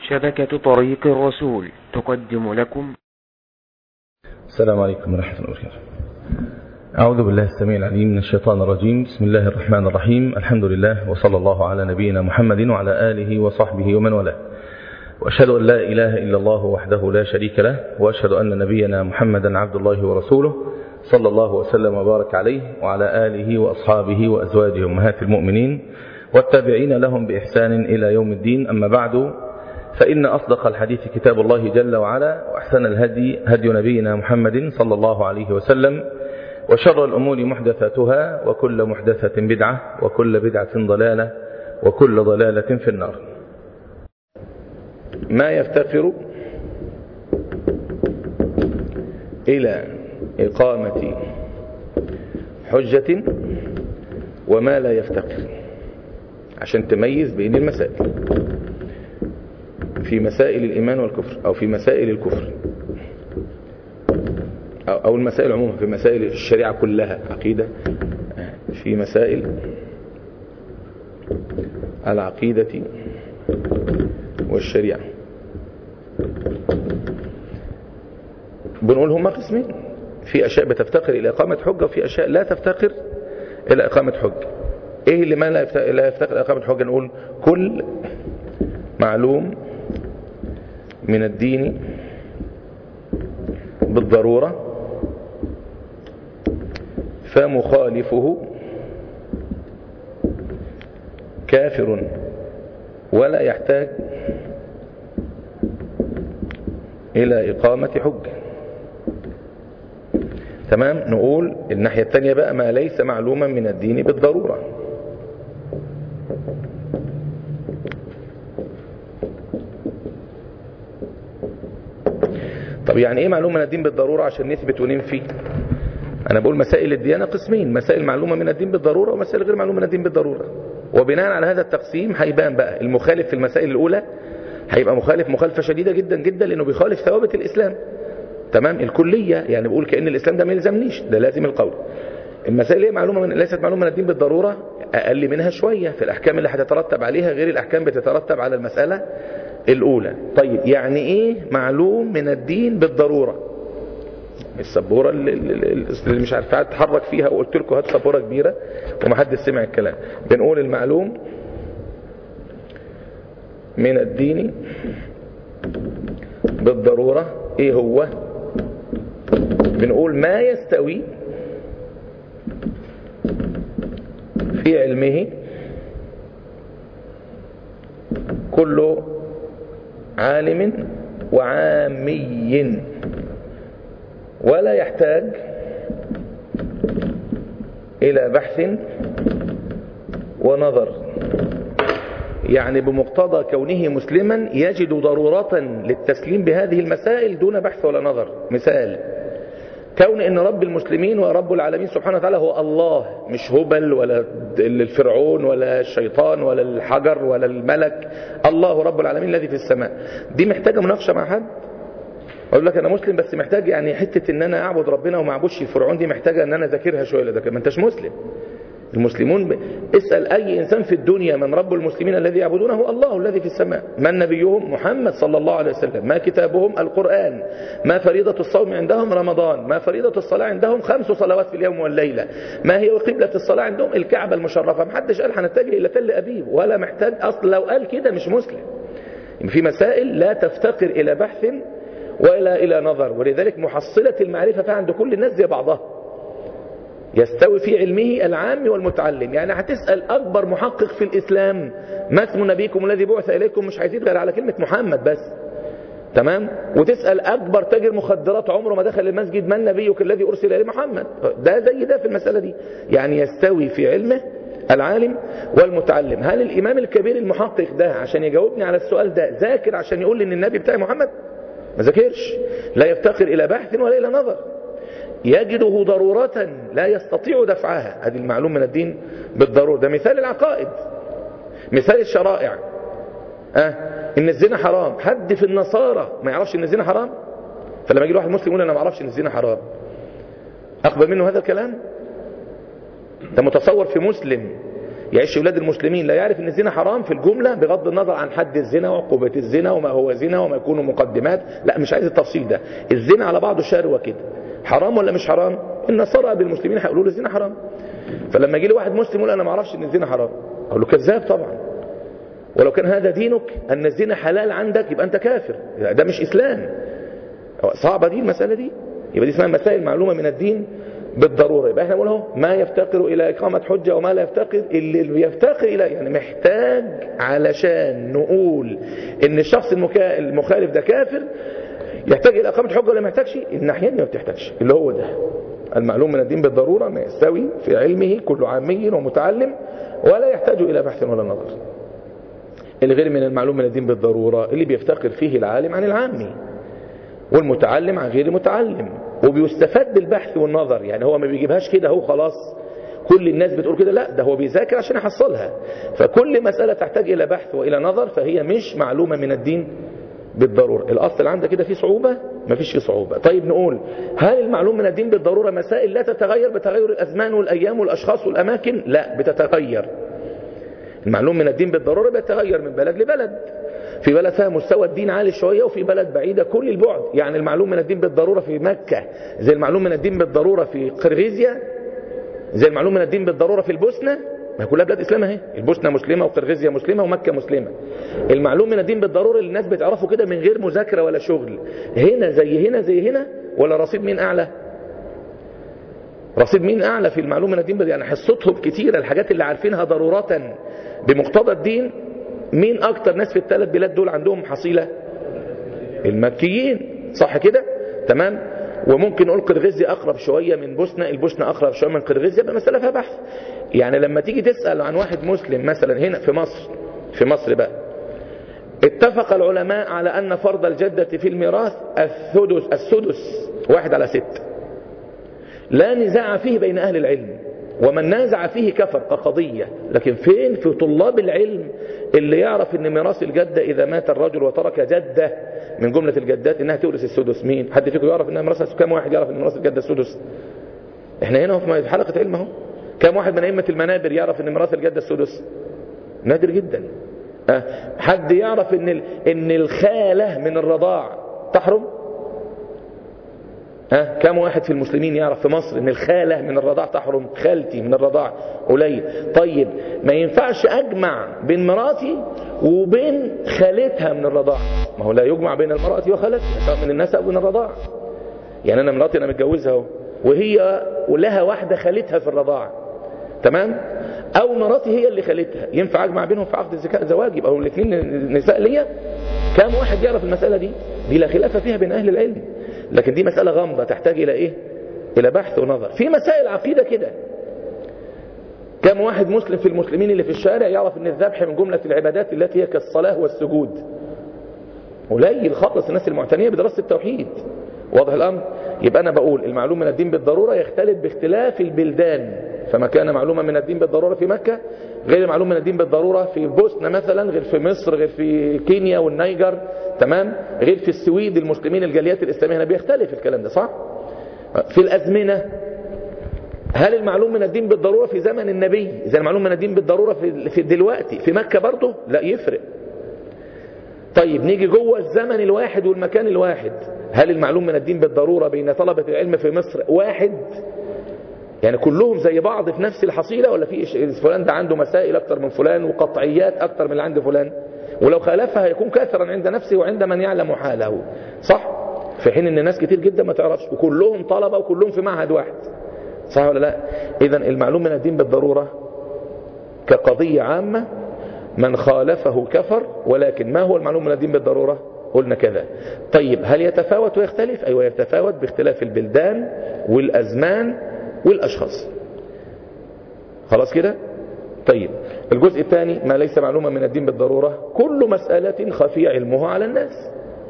شبكة طريق الرسول تقدم لكم السلام عليكم ورحمة الله وبركاته أعوذ بالله السميع العليم من الشيطان الرجيم بسم الله الرحمن الرحيم الحمد لله وصلى الله على نبينا محمد وعلى آله وصحبه ومن والاه وأشهد أن لا إله إلا الله وحده لا شريك له وأشهد أن نبينا محمدا عبد الله ورسوله صلى الله وسلم وبارك عليه وعلى آله وأصحابه وأزواجه أمهات المؤمنين والتابعين لهم بإحسان إلى يوم الدين أما بعد فإن أصدق الحديث كتاب الله جل وعلا وأحسن الهدي هدي نبينا محمد صلى الله عليه وسلم وشر الأمور محدثاتها وكل محدثة بدعة وكل بدعة ضلالة وكل ضلالة في النار ما يفتقر إلى إقامة حجة وما لا يفتقر عشان تميز بين المسائل في مسائل الإيمان والكفر أو في مسائل الكفر أو المسائل عموما في مسائل الشريعة كلها عقيدة في مسائل العقيدة والشريعة بنقول هما قسمين في أشياء بتفتقر إلى إقامة حجة وفي أشياء لا تفتقر إلى إقامة حجة إيه اللي ما لا يفتقر إلى إقامة حجة نقول كل معلوم من الدين بالضرورة فمخالفه كافر ولا يحتاج إلى إقامة حجة تمام نقول الناحية الثانية بقى ما ليس معلوما من الدين بالضرورة طب يعني ايه معلومة من الدين بالضرورة عشان نثبت وننفي انا بقول مسائل الديانة قسمين مسائل معلومة من الدين بالضرورة ومسائل غير معلومة من الدين بالضرورة وبناء على هذا التقسيم هيبان بقى المخالف في المسائل الاولى هيبقى مخالف مخالفة شديدة جدا جدا لانه بيخالف ثوابت الاسلام تمام الكلية يعني بقول كأن الاسلام ده ما يلزمنيش ده لازم القول المسائل اللي معلومة من ليست معلومة من الدين بالضرورة اقل منها شوية في الاحكام اللي هتترتب عليها غير الاحكام بتترتب على المسألة الاولى طيب يعني ايه معلوم من الدين بالضرورة السبورة اللي, اللي مش عارف اتحرك فيها وقلت لكم هات سبورة كبيرة ومحدش سمع الكلام بنقول المعلوم من الدين بالضرورة ايه هو بنقول ما يستوي في علمه كل عالم وعامي ولا يحتاج إلى بحث ونظر يعني بمقتضى كونه مسلما يجد ضرورة للتسليم بهذه المسائل دون بحث ولا نظر مثال كون ان رب المسلمين ورب العالمين سبحانه وتعالى هو الله مش هبل ولا الفرعون ولا الشيطان ولا الحجر ولا الملك الله رب العالمين الذي في السماء دي محتاجة مناقشة مع حد اقول لك انا مسلم بس محتاج يعني حتة ان انا اعبد ربنا وما اعبدش الفرعون دي محتاجة ان انا اذاكرها شوية لذاكر ما انتش مسلم المسلمون ب... اسأل أي إنسان في الدنيا من رب المسلمين الذي يعبدونه الله الذي في السماء من نبيهم محمد صلى الله عليه وسلم ما كتابهم القرآن ما فريضة الصوم عندهم رمضان ما فريضة الصلاة عندهم خمس صلوات في اليوم والليلة ما هي قبلة الصلاة عندهم الكعبة المشرفة محدش قال هنتجه إلى تل أبيب ولا محتاج أصل لو قال كده مش مسلم في مسائل لا تفتقر إلى بحث ولا إلى نظر ولذلك محصلة المعرفة فيها عند كل الناس زي بعضها يستوي في علمه العام والمتعلم يعني هتسأل أكبر محقق في الإسلام ما اسم نبيكم الذي بعث إليكم مش هيزيد غير على كلمة محمد بس تمام وتسأل أكبر تاجر مخدرات عمره ما دخل المسجد من نبيك الذي أرسل إليه محمد ده زي ده في المسألة دي يعني يستوي في علمه العالم والمتعلم هل الإمام الكبير المحقق ده عشان يجاوبني على السؤال ده ذاكر عشان يقول لي ان النبي بتاعي محمد ما ذاكرش لا يفتقر إلى بحث ولا إلى نظر يجده ضرورة لا يستطيع دفعها هذه المعلوم من الدين بالضرورة ده مثال العقائد مثال الشرائع أه؟ ان الزنا حرام حد في النصارى ما يعرفش ان الزنا حرام فلما يجي واحد مسلم يقول انا ما اعرفش ان الزنا حرام اقبل منه هذا الكلام ده متصور في مسلم يعيش ولاد المسلمين لا يعرف ان الزنا حرام في الجملة بغض النظر عن حد الزنا وعقوبة الزنا وما هو زنا وما يكون مقدمات لا مش عايز التفصيل ده الزنا على بعضه شروة كده حرام ولا مش حرام النصارى بالمسلمين هيقولوا له الزنا حرام فلما يجي لي واحد مسلم يقول انا ما اعرفش ان الزنا حرام اقول له كذاب طبعا ولو كان هذا دينك ان الزنا حلال عندك يبقى انت كافر ده مش اسلام صعبة دي المسألة دي يبقى دي اسمها مسائل معلومة من الدين بالضرورة يبقى احنا نقول اهو ما يفتقر الى اقامة حجة وما لا يفتقر اللي يفتقر الى يعني محتاج علشان نقول ان الشخص المكا... المخالف ده كافر يحتاج الى اقامة حجة ولا ما يحتاجش الناحية دي ما بتحتاجش اللي هو ده المعلوم من الدين بالضرورة ما يستوي في علمه كل عامي ومتعلم ولا يحتاج الى بحث ولا نظر الغير من المعلوم من الدين بالضرورة اللي بيفتقر فيه العالم عن العامي والمتعلم عن غير متعلم وبيستفاد بالبحث والنظر يعني هو ما بيجيبهاش كده هو خلاص كل الناس بتقول كده لا ده هو بيذاكر عشان يحصلها فكل مسألة تحتاج إلى بحث وإلى نظر فهي مش معلومة من الدين بالضرورة الأصل عندك كده في صعوبة ما فيش في صعوبة طيب نقول هل المعلوم من الدين بالضرورة مسائل لا تتغير بتغير الأزمان والأيام والأشخاص والأماكن لا بتتغير المعلوم من الدين بالضرورة بيتغير من بلد لبلد في بلد فيها مستوى الدين عالي شوية وفي بلد بعيدة كل البعد يعني المعلوم من الدين بالضرورة في مكة زي المعلوم من الدين بالضرورة في قرغيزيا زي المعلوم من الدين بالضرورة في البوسنة ما كلها بلاد اسلام اهي البوسنه مسلمه وقرغيزيا مسلمه ومكه مسلمه المعلوم من الدين بالضروره اللي الناس بتعرفه كده من غير مذاكره ولا شغل هنا زي هنا زي هنا ولا رصيد مين اعلى رصيد مين اعلى في المعلوم من الدين يعني حصتهم كتيره الحاجات اللي عارفينها ضروره بمقتضى الدين مين اكتر ناس في الثلاث بلاد دول عندهم حصيله المكيين صح كده تمام وممكن نقول قرغيزيا اقرب شويه من بوسنه البوسنه اقرب شويه من قرغيزيا يبقى مساله فيها بحث يعني لما تيجي تسال عن واحد مسلم مثلا هنا في مصر في مصر بقى اتفق العلماء على ان فرض الجده في الميراث السدس السدس واحد على ست لا نزاع فيه بين اهل العلم ومن نازع فيه كفر كقضية لكن فين في طلاب العلم اللي يعرف ان ميراث الجدة اذا مات الرجل وترك جدة من جملة الجدات انها تورث السدس مين حد فيكم يعرف انها ميراث كم واحد يعرف ان ميراث الجدة السدس احنا هنا في حلقة علم اهو كم واحد من ائمة المنابر يعرف ان ميراث الجدة السدس نادر جدا أه. حد يعرف ان ان الخالة من الرضاع تحرم ها كم واحد في المسلمين يعرف في مصر ان الخالة من الرضاع تحرم خالتي من الرضاع قليل طيب ما ينفعش اجمع بين مراتي وبين خالتها من الرضاع ما هو لا يجمع بين المرأة وخالتها سواء من النسب من الرضاع يعني انا مراتي انا متجوزها اهو وهي ولها واحدة خالتها في الرضاع تمام او مراتي هي اللي خالتها ينفع اجمع بينهم في عقد الزواج يبقى الاثنين نساء ليا كم واحد يعرف المسألة دي دي لا خلاف فيها بين اهل العلم لكن دي مسألة غامضة تحتاج إلى إيه إلى بحث ونظر في مسائل عقيدة كده كم واحد مسلم في المسلمين اللي في الشارع يعرف ان الذبح من جملة العبادات التي هي كالصلاة والسجود قليل خالص الناس المعتنية بدراسة التوحيد واضح الأمر يبقى أنا بقول المعلوم من الدين بالضرورة يختلف باختلاف البلدان فما كان معلومة من الدين بالضرورة في مكة غير معلوم من الدين بالضرورة في بوسنة مثلا غير في مصر غير في كينيا والنيجر تمام غير في السويد المسلمين الجاليات الإسلامية هنا بيختلف الكلام ده صح في الأزمنة هل المعلوم من الدين بالضرورة في زمن النبي زي المعلوم من الدين بالضرورة في, في دلوقتي في مكة برضه لا يفرق طيب نيجي جوه الزمن الواحد والمكان الواحد هل المعلوم من الدين بالضرورة بين طلبة العلم في مصر واحد يعني كلهم زي بعض في نفس الحصيلة ولا في فلان ده عنده مسائل أكتر من فلان وقطعيات أكتر من اللي عند فلان ولو خالفها هيكون كاثرا عند نفسه وعند من يعلم حاله صح في حين ان ناس كتير جدا ما تعرفش وكلهم طلبة وكلهم في معهد واحد صح ولا لا اذا المعلوم من الدين بالضرورة كقضية عامة من خالفه كفر ولكن ما هو المعلوم من الدين بالضرورة قلنا كذا طيب هل يتفاوت ويختلف ايوه يتفاوت باختلاف البلدان والازمان والاشخاص خلاص كده طيب الجزء الثاني ما ليس معلوما من الدين بالضرورة كل مسألة خفي علمها على الناس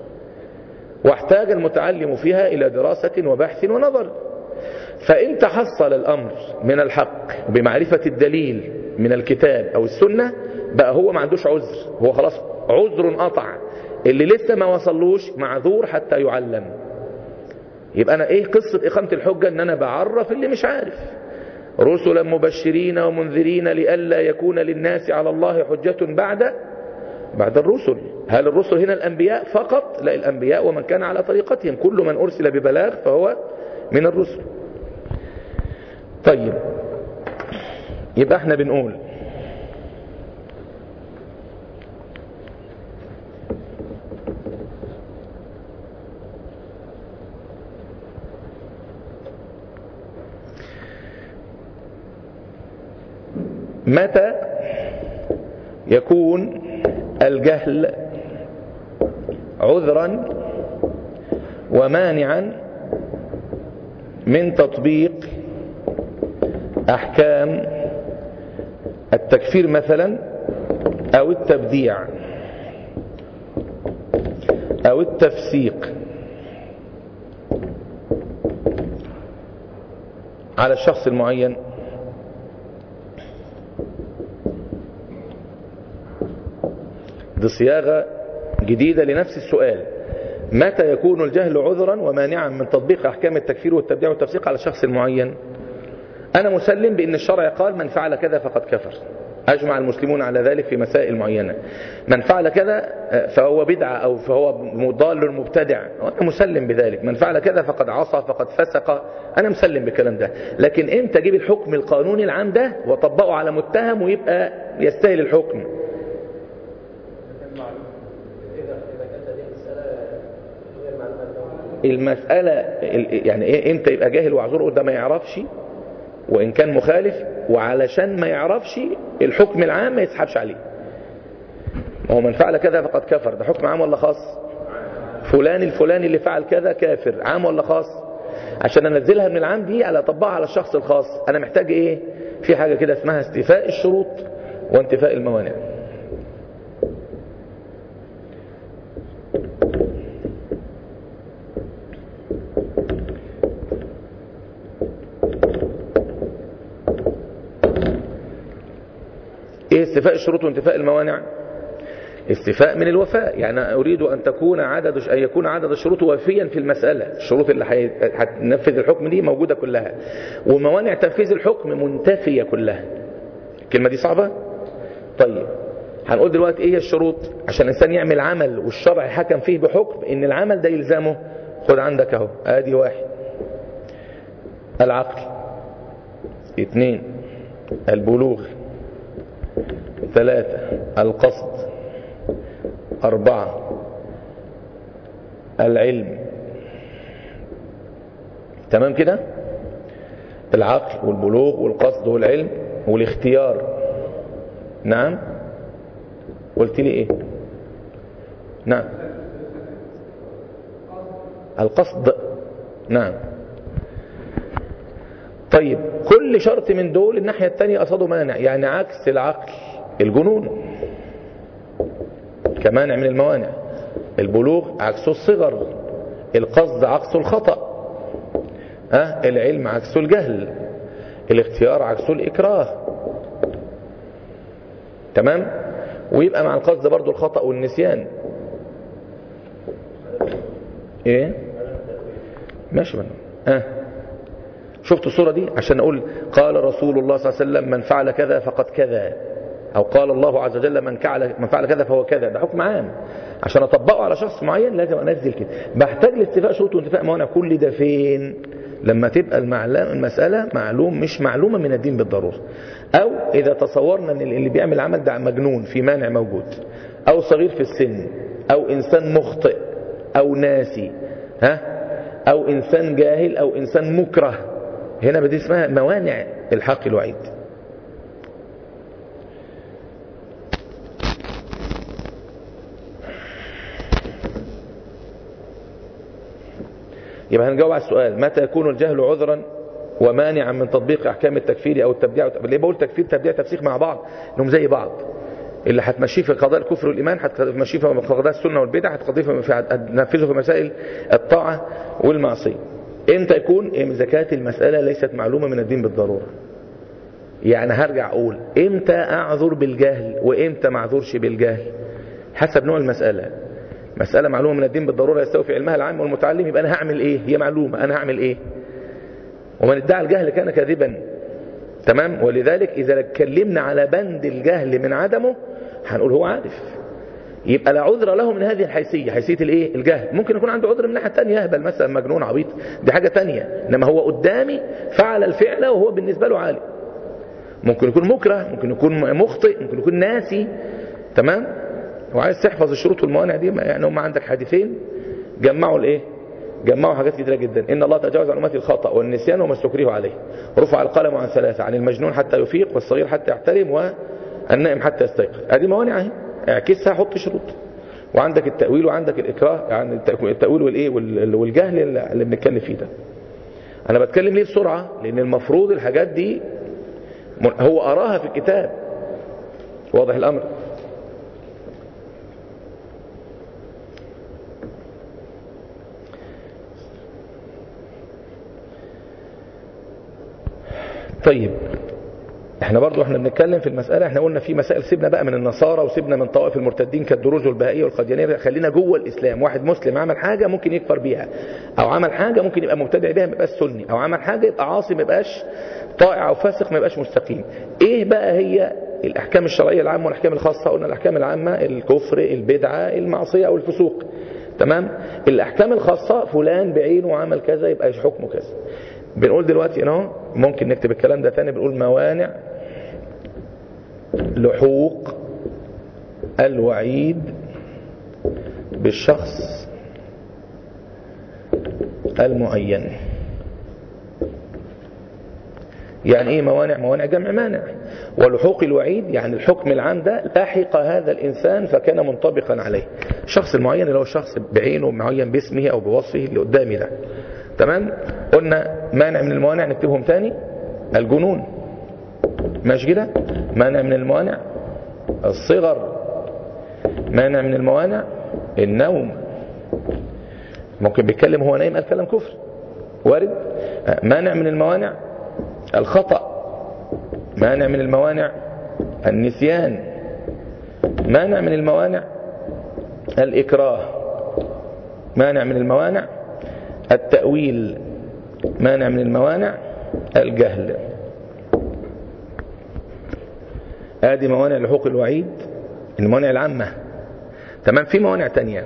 واحتاج المتعلم فيها إلى دراسة وبحث ونظر فإن تحصل الأمر من الحق بمعرفة الدليل من الكتاب أو السنة بقى هو ما عندوش عذر هو خلاص عذر قطع اللي لسه ما وصلوش معذور حتى يعلم يبقى أنا إيه قصة إقامة الحجة إن أنا بعرف اللي مش عارف رسلا مبشرين ومنذرين لئلا يكون للناس على الله حجة بعد بعد الرسل هل الرسل هنا الأنبياء فقط لا الأنبياء ومن كان على طريقتهم كل من أرسل ببلاغ فهو من الرسل طيب يبقى احنا بنقول متى يكون الجهل عذرا ومانعا من تطبيق احكام التكفير مثلا او التبديع او التفسيق على الشخص المعين دي صياغة جديدة لنفس السؤال متى يكون الجهل عذرا ومانعا من تطبيق أحكام التكفير والتبديع والتفسيق على الشخص المعين أنا مسلم بأن الشرع قال من فعل كذا فقد كفر أجمع المسلمون على ذلك في مسائل معينة من فعل كذا فهو بدعة أو فهو مضال مبتدع أنا مسلم بذلك من فعل كذا فقد عصى فقد فسق أنا مسلم بالكلام ده لكن أنت جيب الحكم القانوني العام ده وطبقه على متهم ويبقى يستاهل الحكم المسألة يعني ايه امتى يبقى جاهل وعذور ده ما يعرفش وان كان مخالف وعلشان ما يعرفش الحكم العام ما يسحبش عليه هو من فعل كذا فقد كفر ده حكم عام ولا خاص فلان الفلاني اللي فعل كذا كافر عام ولا خاص عشان انزلها من العام دي على اطبقها على الشخص الخاص انا محتاج ايه في حاجة كده اسمها استيفاء الشروط وانتفاء الموانع ايه استيفاء الشروط وانتفاء الموانع استيفاء من الوفاء يعني اريد ان تكون عدد ان يكون عدد الشروط وافيا في المساله الشروط اللي هتنفذ الحكم دي موجوده كلها وموانع تنفيذ الحكم منتفيه كلها الكلمه دي صعبه طيب هنقول دلوقتي ايه هي الشروط عشان الانسان يعمل عمل والشرع حكم فيه بحكم ان العمل ده يلزمه خد عندك اهو ادي واحد العقل اثنين البلوغ ثلاثة القصد أربعة العلم تمام كده العقل والبلوغ والقصد والعلم والاختيار نعم قلت لي ايه نعم القصد نعم طيب كل شرط من دول الناحية التانية قصده مانع يعني عكس العقل الجنون كمانع من الموانع البلوغ عكسه الصغر القصد عكسه الخطأ أه؟ العلم عكسه الجهل الاختيار عكسه الإكراه تمام ويبقى مع القصد برضو الخطأ والنسيان ايه ماشي من اه شفت الصورة دي عشان اقول قال رسول الله صلى الله عليه وسلم من فعل كذا فقد كذا او قال الله عز وجل من فعل من فعل كذا فهو كذا ده حكم عام عشان اطبقه على شخص معين لازم انزل كده بحتاج لاستيفاء شروط وانتفاء موانع كل ده فين لما تبقى المسألة معلوم مش معلومة من الدين بالضرورة او اذا تصورنا ان اللي بيعمل عمل ده مجنون في مانع موجود او صغير في السن او انسان مخطئ او ناسي ها او انسان جاهل او انسان مكره هنا بدي اسمها موانع الحق الوعيد يبقى هنجاوب على السؤال متى يكون الجهل عذرا ومانعا من تطبيق احكام التكفير او التبديع ليه بقول تكفير تبديع تفسيق مع بعض انهم زي بعض اللي هتمشيه في قضاء الكفر والايمان هتمشيه في قضاء السنه والبدع هتنفذه في مسائل الطاعه والمعصيه امتى يكون زكاه المساله ليست معلومه من الدين بالضروره يعني هرجع اقول امتى اعذر بالجهل وامتى ما اعذرش بالجهل حسب نوع المساله مسألة معلومة من الدين بالضرورة يستوي في علمها العام والمتعلم يبقى أنا هعمل إيه هي معلومة أنا هعمل إيه ومن ادعى الجهل كان كاذبا تمام ولذلك إذا اتكلمنا على بند الجهل من عدمه هنقول هو عارف يبقى لا عذر له من هذه الحيثية حيثية الايه الجهل ممكن يكون عنده عذر من ناحية تانية يهبل مثلا مجنون عبيط دي حاجة تانية انما هو قدامي فعل الفعل وهو بالنسبة له عالم ممكن يكون مكره ممكن يكون مخطئ ممكن يكون ناسي تمام وعايز تحفظ الشروط والموانع دي يعني هم عندك حديثين جمعوا الايه جمعوا حاجات كتيرة جدا إن الله تجاوز عن أمتي الخطأ والنسيان وما استكرهوا عليه رفع القلم عن ثلاثة عن المجنون حتى يفيق والصغير حتى يحترم والنائم حتى يستيقظ هذه موانع اهي اعكسها حط شروط وعندك التأويل وعندك الإكراه يعني التأويل والإيه والجهل اللي بنتكلم فيه ده أنا بتكلم ليه بسرعة لأن المفروض الحاجات دي هو أراها في الكتاب واضح الأمر طيب احنا برضو احنا بنتكلم في المسألة احنا قلنا في مسائل سيبنا بقى من النصارى وسيبنا من طوائف المرتدين كالدروز والبهائية والقديانية خلينا جوه الإسلام واحد مسلم عمل حاجة ممكن يكفر بيها أو عمل حاجة ممكن يبقى مبتدع بيها ما يبقاش سني أو عمل حاجة يبقى عاصي ما يبقاش طائع أو فاسق ما يبقاش مستقيم ايه بقى هي الأحكام الشرعية العامة والأحكام الخاصة قلنا الأحكام العامة الكفر البدعة المعصية أو الفسوق تمام الأحكام الخاصة فلان بعينه عمل كذا يبقى حكمه كذا بنقول دلوقتي اهو ممكن نكتب الكلام ده تاني بنقول موانع لحوق الوعيد بالشخص المعين يعني ايه موانع موانع جمع مانع ولحوق الوعيد يعني الحكم العام ده لحق هذا الانسان فكان منطبقا عليه الشخص المعين اللي هو الشخص بعينه معين باسمه او بوصفه اللي قدامي ده تمام قلنا مانع من الموانع نكتبهم تاني الجنون ماشي كده مانع من الموانع الصغر مانع من الموانع النوم ممكن بيتكلم هو نايم قال كلام كفر وارد مانع من الموانع الخطأ مانع من الموانع النسيان مانع من الموانع الإكراه مانع من الموانع التأويل مانع من الموانع الجهل ادي موانع لحوق الوعيد الموانع العامة تمام في موانع تانية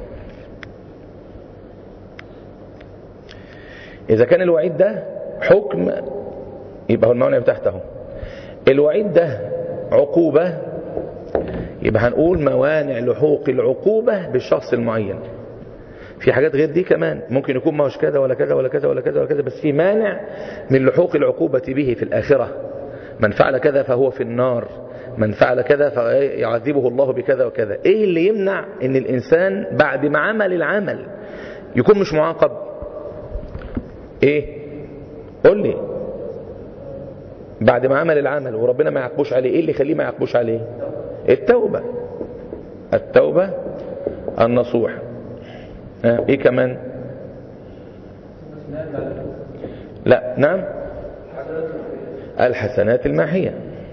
إذا كان الوعيد ده حكم يبقى هو الموانع بتاعته الوعيد ده عقوبة يبقى هنقول موانع لحوق العقوبة بالشخص المعين في حاجات غير دي كمان ممكن يكون ما هوش كذا ولا كذا ولا كذا ولا كذا ولا كذا بس في مانع من لحوق العقوبة به في الآخرة من فعل كذا فهو في النار من فعل كذا فيعذبه الله بكذا وكذا ايه اللي يمنع ان الانسان بعد ما عمل العمل يكون مش معاقب ايه قول لي بعد ما عمل العمل وربنا ما يعاقبوش عليه ايه اللي يخليه ما يعاقبوش عليه التوبة التوبة النصوح ايه كمان لا نعم الحسنات الماحية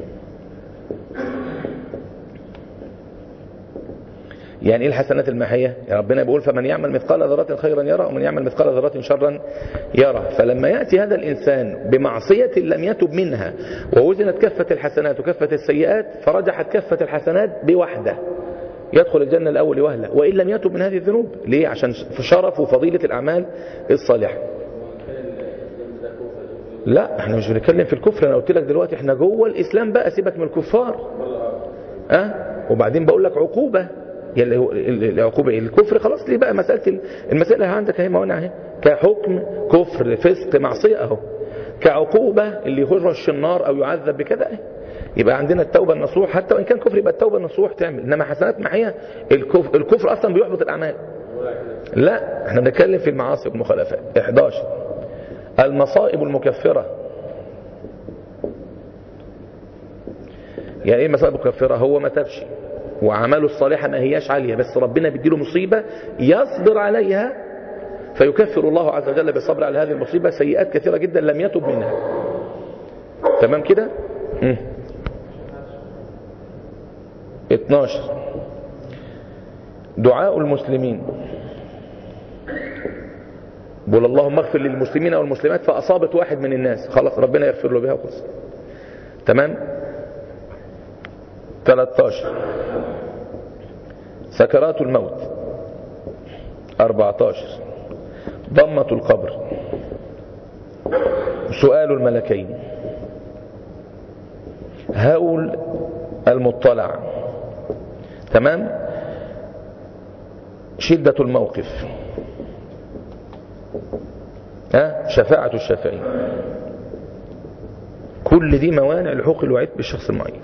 يعني ايه الحسنات الماحية يا ربنا بيقول فمن يعمل مثقال ذرة خيرا يرى ومن يعمل مثقال ذرة شرا يرى فلما يأتي هذا الإنسان بمعصية لم يتب منها ووزنت كفة الحسنات وكفة السيئات فرجحت كفة الحسنات بوحدة يدخل الجنة الأول وهلة وإن لم يتب من هذه الذنوب ليه عشان شرف وفضيلة الأعمال الصالحة لا احنا مش بنتكلم في الكفر انا قلت لك دلوقتي احنا جوه الاسلام بقى سيبك من الكفار اه وبعدين بقول لك عقوبه يلي هو العقوبه الكفر خلاص ليه بقى مساله المساله عندك اهي موانع اهي كحكم كفر فسق معصيه اهو كعقوبه اللي يخرج النار او يعذب بكذا اهي يبقى عندنا التوبه النصوح حتى وان كان كفر يبقى التوبه النصوح تعمل انما حسنات معيه الكفر, الكفر اصلا بيحبط الاعمال لا احنا بنتكلم في المعاصي والمخالفات 11 المصائب المكفرة يعني ايه المصائب المكفرة هو ما تبشي وعمله الصالحة ما هياش عالية بس ربنا بيديله مصيبة يصبر عليها فيكفر الله عز وجل بالصبر على هذه المصيبة سيئات كثيرة جدا لم يتب منها تمام كده 12 دعاء المسلمين بقول اللهم اغفر للمسلمين والمسلمات فأصابت واحد من الناس خلاص ربنا يغفر له بها وخلص تمام 13 سكرات الموت 14 ضمة القبر سؤال الملكين هول المطلع تمام شدة الموقف ها شفاعة الشافعين كل دي موانع لحوق الوعيد بالشخص المعين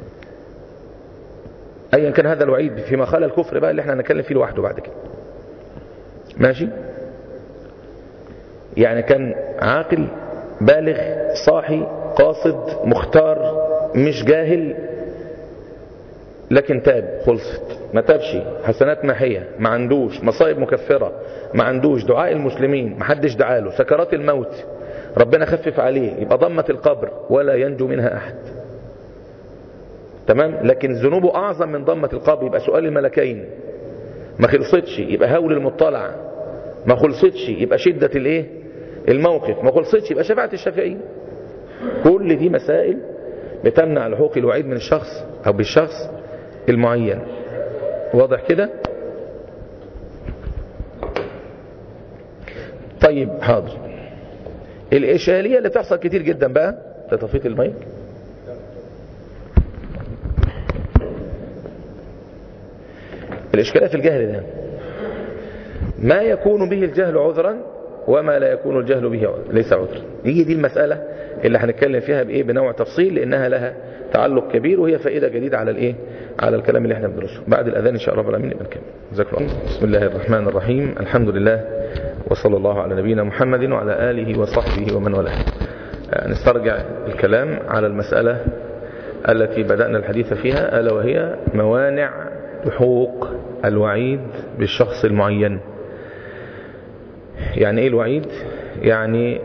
ايا كان هذا الوعيد فيما خلا الكفر بقى اللي احنا هنتكلم فيه لوحده بعد كده ماشي يعني كان عاقل بالغ صاحي قاصد مختار مش جاهل لكن تاب خلصت ما تابش حسنات ماحية ما عندوش مصائب مكفرة ما عندوش دعاء المسلمين ما حدش دعاله سكرات الموت ربنا خفف عليه يبقى ضمة القبر ولا ينجو منها أحد تمام لكن ذنوبه أعظم من ضمة القبر يبقى سؤال الملكين ما خلصتش يبقى هول المطلع ما خلصتش يبقى شدة الايه الموقف ما خلصتش يبقى شفاعة الشافعين كل دي مسائل بتمنع لحوق الوعيد من الشخص او بالشخص المعين واضح كده طيب حاضر الإشالية اللي تحصل كتير جدا بقى تطفيت المايك الإشكالات في الجهل ده ما يكون به الجهل عذرا وما لا يكون الجهل به عذرا ليس عذرا يجي دي المسألة اللي هنتكلم فيها بإيه بنوع تفصيل لأنها لها تعلق كبير وهي فائدة جديدة على الإيه على الكلام اللي احنا بندرسه بعد الأذان إن شاء الله العالمين نبقى نكمل جزاكم الله بسم الله الرحمن الرحيم الحمد لله وصلى الله على نبينا محمد وعلى آله وصحبه ومن والاه نسترجع الكلام على المسألة التي بدأنا الحديث فيها ألا وهي موانع لحوق الوعيد بالشخص المعين يعني ايه الوعيد يعني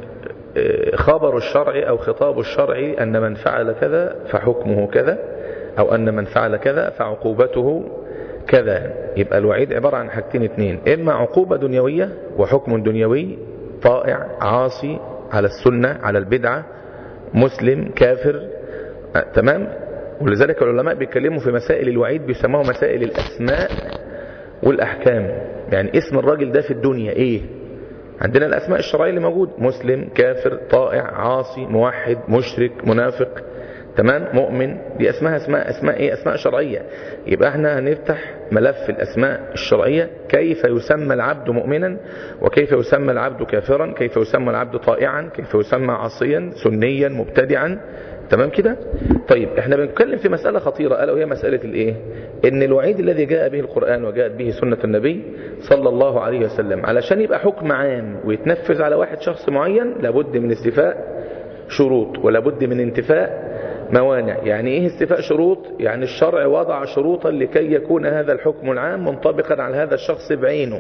خبر الشرع او خطاب الشرع ان من فعل كذا فحكمه كذا او ان من فعل كذا فعقوبته كذا يبقى الوعيد عبارة عن حاجتين اتنين اما عقوبة دنيوية وحكم دنيوي طائع عاصي على السنة على البدعة مسلم كافر تمام ولذلك العلماء بيتكلموا في مسائل الوعيد بيسموها مسائل الأسماء والأحكام يعني اسم الراجل ده في الدنيا ايه عندنا الأسماء الشرعية اللي موجود مسلم كافر طائع عاصي موحد مشرك منافق تمام مؤمن دي اسمها اسماء اسماء ايه اسماء شرعيه يبقى احنا هنفتح ملف الاسماء الشرعيه كيف يسمى العبد مؤمنا وكيف يسمى العبد كافرا كيف يسمى العبد طائعا كيف يسمى عاصيا سنيا مبتدعا تمام كده طيب احنا بنتكلم في مسألة خطيرة ألا وهي مسألة الايه ان الوعيد الذي جاء به القرآن وجاءت به سنة النبي صلى الله عليه وسلم علشان يبقى حكم عام ويتنفذ على واحد شخص معين لابد من استيفاء شروط ولابد من انتفاء موانع يعني ايه استيفاء شروط يعني الشرع وضع شروطا لكي يكون هذا الحكم العام منطبقا على هذا الشخص بعينه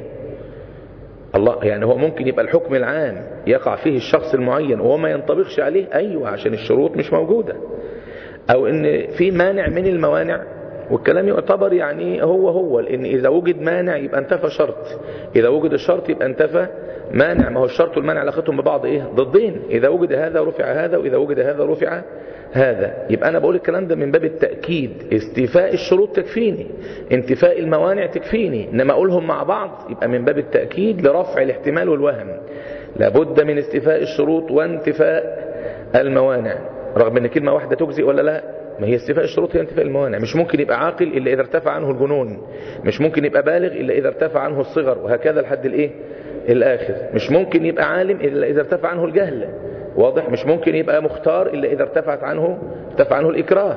الله يعني هو ممكن يبقى الحكم العام يقع فيه الشخص المعين وهو ما ينطبقش عليه ايوه عشان الشروط مش موجودة او ان في مانع من الموانع والكلام يعتبر يعني هو هو لان اذا وجد مانع يبقى انتفى شرط اذا وجد الشرط يبقى انتفى مانع ما هو الشرط والمانع علاقتهم ببعض ايه ضدين اذا وجد هذا رفع هذا واذا وجد هذا رفع هذا يبقى انا بقول الكلام ده من باب التأكيد استيفاء الشروط تكفيني انتفاء الموانع تكفيني انما اقولهم مع بعض يبقى من باب التأكيد لرفع الاحتمال والوهم لابد من استيفاء الشروط وانتفاء الموانع رغم ان كلمة واحدة تجزئ ولا لا ما هي استيفاء الشروط هي انتفاء الموانع مش ممكن يبقى عاقل الا اذا ارتفع عنه الجنون مش ممكن يبقى بالغ الا اذا ارتفع عنه الصغر وهكذا لحد الايه الاخر مش ممكن يبقى عالم الا اذا ارتفع عنه الجهل واضح مش ممكن يبقى مختار الا اذا ارتفعت عنه ارتفع عنه الاكراه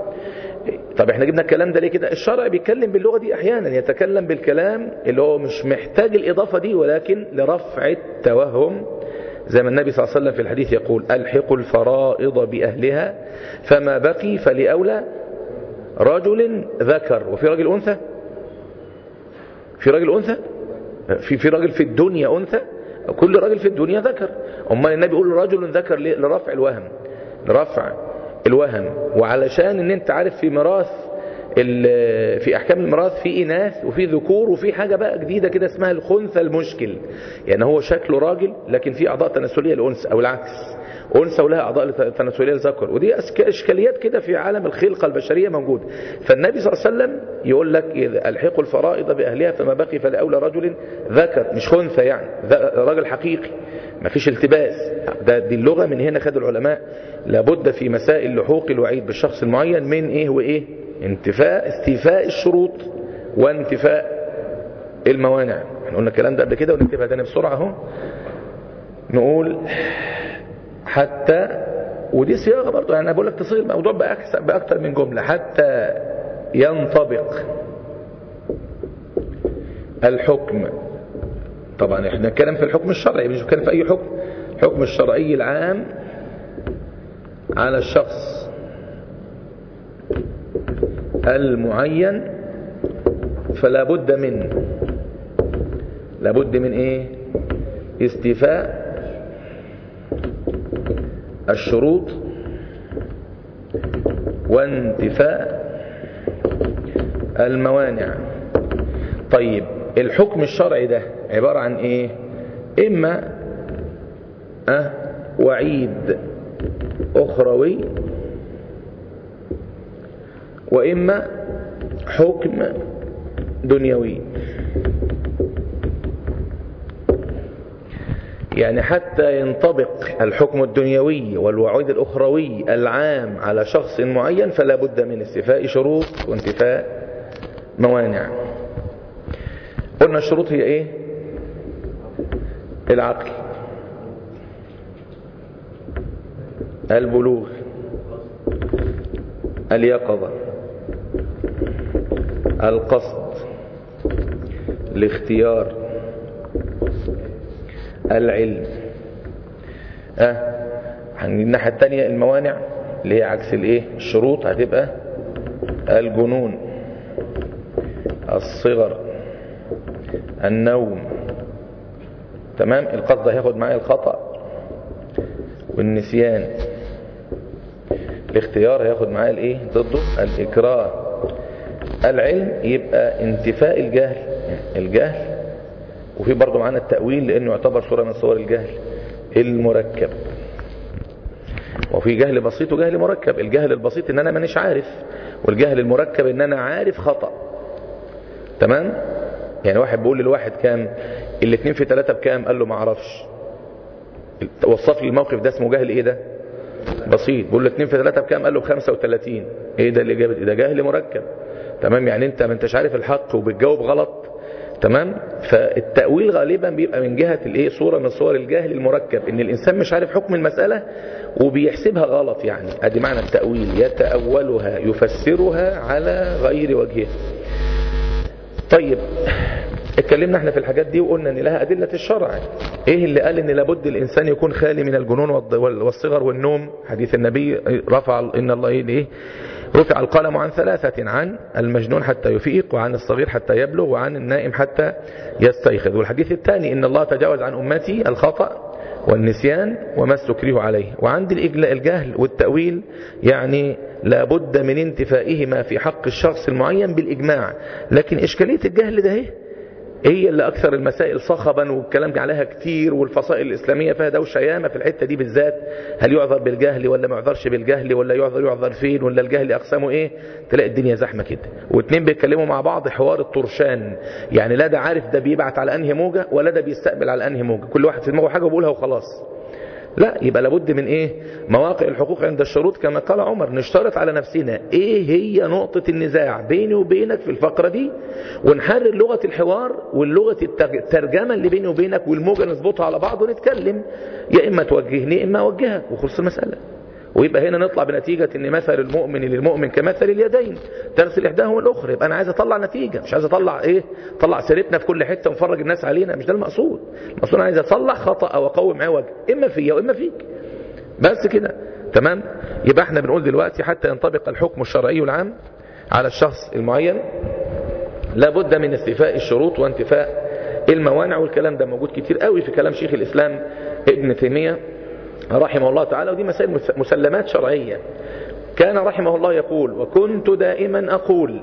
طب احنا جبنا الكلام ده ليه كده الشرع بيتكلم باللغه دي احيانا يتكلم بالكلام اللي هو مش محتاج الاضافه دي ولكن لرفع التوهم زي ما النبي صلى الله عليه وسلم في الحديث يقول الحق الفرائض باهلها فما بقي فلاولى رجل ذكر وفي راجل انثى في راجل انثى في في راجل في الدنيا انثى كل راجل في الدنيا ذكر امال النبي يقول رجل ذكر لرفع الوهم لرفع الوهم وعلشان ان انت عارف في ميراث ال- في احكام الميراث في اناث وفي ذكور وفي حاجه بقى جديده كده اسمها الخنثى المشكل يعني هو شكله راجل لكن في اعضاء تناسليه للانثى او العكس انثى ولها اعضاء تناسليه للذكر ودي أسك- اشكاليات كده في عالم الخلقه البشريه موجوده فالنبي صلى الله عليه وسلم يقول لك إذا الحقوا الفرائض باهلها فما بقي فلاولى رجل ذكر مش خنثى يعني ذ- راجل حقيقي ما فيش التباس ده دي اللغه من هنا خد العلماء لابد في مسائل لحوق الوعيد بالشخص المعين من ايه وايه انتفاء استيفاء الشروط وانتفاء الموانع احنا قلنا الكلام ده قبل كده ونكتبها تاني بسرعه اهو نقول حتى ودي صياغه برضه يعني انا بقول لك تصيغ الموضوع باكثر باكثر من جمله حتى ينطبق الحكم طبعا احنا نتكلم في الحكم الشرعي مش بنتكلم في اي حكم الحكم الشرعي العام على الشخص المعين فلا بد من لابد من ايه استيفاء الشروط وانتفاء الموانع طيب الحكم الشرعي ده عبارة عن ايه اما أه وعيد اخروي واما حكم دنيوي يعني حتى ينطبق الحكم الدنيوي والوعيد الأخروي العام على شخص معين فلا بد من استيفاء شروط وانتفاء موانع قلنا الشروط هي ايه العقل البلوغ اليقظة القصد الاختيار العلم اه الناحية التانية الموانع اللي هي عكس الايه الشروط هتبقى الجنون الصغر النوم تمام القصد هياخد معايا الخطأ والنسيان الاختيار هياخد معايا الايه ضده الاكراه العلم يبقى انتفاء الجهل الجهل وفي برضه معانا التأويل لأنه يعتبر صورة من صور الجهل المركب وفي جهل بسيط وجهل مركب الجهل البسيط ان انا مانيش عارف والجهل المركب ان انا عارف خطأ تمام يعني واحد بيقول للواحد كام الاتنين في ثلاثة بكام قال له ما اعرفش وصف لي الموقف ده اسمه جهل ايه ده بسيط بيقول له اتنين في ثلاثة بكام قال له ب 35 ايه ده اللي جابت ده جهل مركب تمام يعني انت ما انتش عارف الحق وبتجاوب غلط تمام فالتأويل غالبا بيبقى من جهة الايه صورة من صور الجهل المركب ان الانسان مش عارف حكم المسألة وبيحسبها غلط يعني ادي معنى التأويل يتأولها يفسرها على غير وجهها طيب اتكلمنا احنا في الحاجات دي وقلنا ان لها أدلة الشرع ايه اللي قال ان لابد الانسان يكون خالي من الجنون والصغر والنوم حديث النبي رفع ان الله ايه رفع القلم عن ثلاثة عن المجنون حتى يفيق وعن الصغير حتى يبلغ وعن النائم حتى يستيقظ والحديث الثاني إن الله تجاوز عن أمتي الخطأ والنسيان وما استكره عليه وعند الجهل والتأويل يعني لابد من انتفائهما في حق الشخص المعين بالإجماع لكن إشكالية الجهل ده هي هي اللي أكثر المسائل صخبا والكلام عليها كتير والفصائل الإسلامية فيها دوشة ياما في الحتة دي بالذات هل يعذر بالجهل ولا ما يعذرش بالجهل ولا يعذر يعذر فين ولا الجهل أقسامه إيه تلاقي الدنيا زحمة كده واتنين بيتكلموا مع بعض حوار الطرشان يعني لا ده عارف ده بيبعت على أنهي موجة ولا ده بيستقبل على أنهي موجة كل واحد في دماغه حاجة وبيقولها وخلاص لا يبقى لابد من ايه مواقع الحقوق عند الشروط كما قال عمر نشترط على نفسنا ايه هي نقطة النزاع بيني وبينك في الفقرة دي ونحرر لغة الحوار واللغة الترجمة اللي بيني وبينك والموجة نظبطها على بعض ونتكلم يا اما توجهني يا اما اوجهك وخلص المسألة ويبقى هنا نطلع بنتيجة ان مثل المؤمن للمؤمن كمثل اليدين ترسل احداهما الاخرى يبقى انا عايز اطلع نتيجة مش عايز اطلع ايه طلع سيرتنا في كل حتة ونفرج الناس علينا مش ده المقصود المقصود انا عايز اصلح خطأ او اقوم عوج اما فيا واما فيك بس كده تمام يبقى احنا بنقول دلوقتي حتى ينطبق الحكم الشرعي العام على الشخص المعين لابد من استيفاء الشروط وانتفاء الموانع والكلام ده موجود كتير قوي في كلام شيخ الاسلام ابن تيميه رحمه الله تعالى ودي مسائل مسلمات شرعية كان رحمه الله يقول وكنت دائما أقول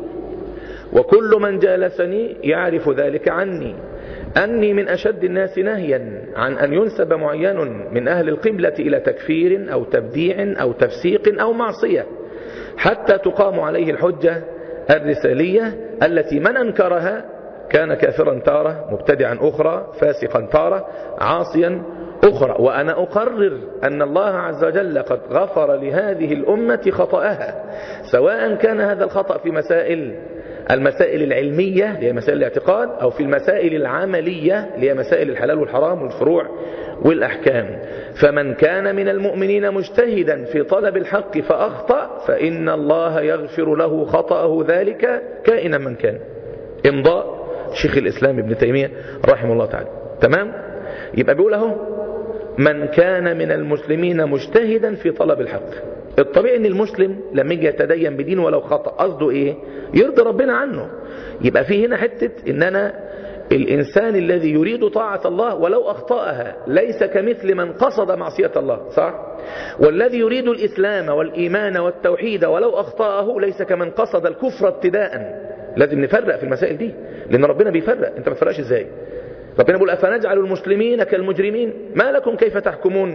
وكل من جالسني يعرف ذلك عني أني من أشد الناس نهيا عن أن ينسب معين من أهل القبلة إلى تكفير أو تبديع أو تفسيق أو معصية حتى تقام عليه الحجة الرسالية التي من أنكرها كان كافرا تارة مبتدعا أخرى فاسقا تارة عاصيا أخرى وأنا أقرر أن الله عز وجل قد غفر لهذه الأمة خطأها سواء كان هذا الخطأ في مسائل المسائل العلمية اللي هي مسائل الاعتقاد أو في المسائل العملية اللي هي مسائل الحلال والحرام والفروع والأحكام فمن كان من المؤمنين مجتهدا في طلب الحق فأخطأ فإن الله يغفر له خطأه ذلك كائنا من كان امضاء شيخ الإسلام ابن تيمية رحمه الله تعالى تمام يبقى بيقول اهو من كان من المسلمين مجتهدا في طلب الحق الطبيعي ان المسلم لما يجي يتدين بدين ولو خطأ قصده ايه يرضي ربنا عنه يبقى في هنا حتة ان انا الانسان الذي يريد طاعة الله ولو اخطأها ليس كمثل من قصد معصية الله صح والذي يريد الاسلام والايمان والتوحيد ولو اخطأه ليس كمن قصد الكفر ابتداء لازم نفرق في المسائل دي لان ربنا بيفرق انت ما تفرقش ازاي ربنا بيقول افنجعل المسلمين كالمجرمين ما لكم كيف تحكمون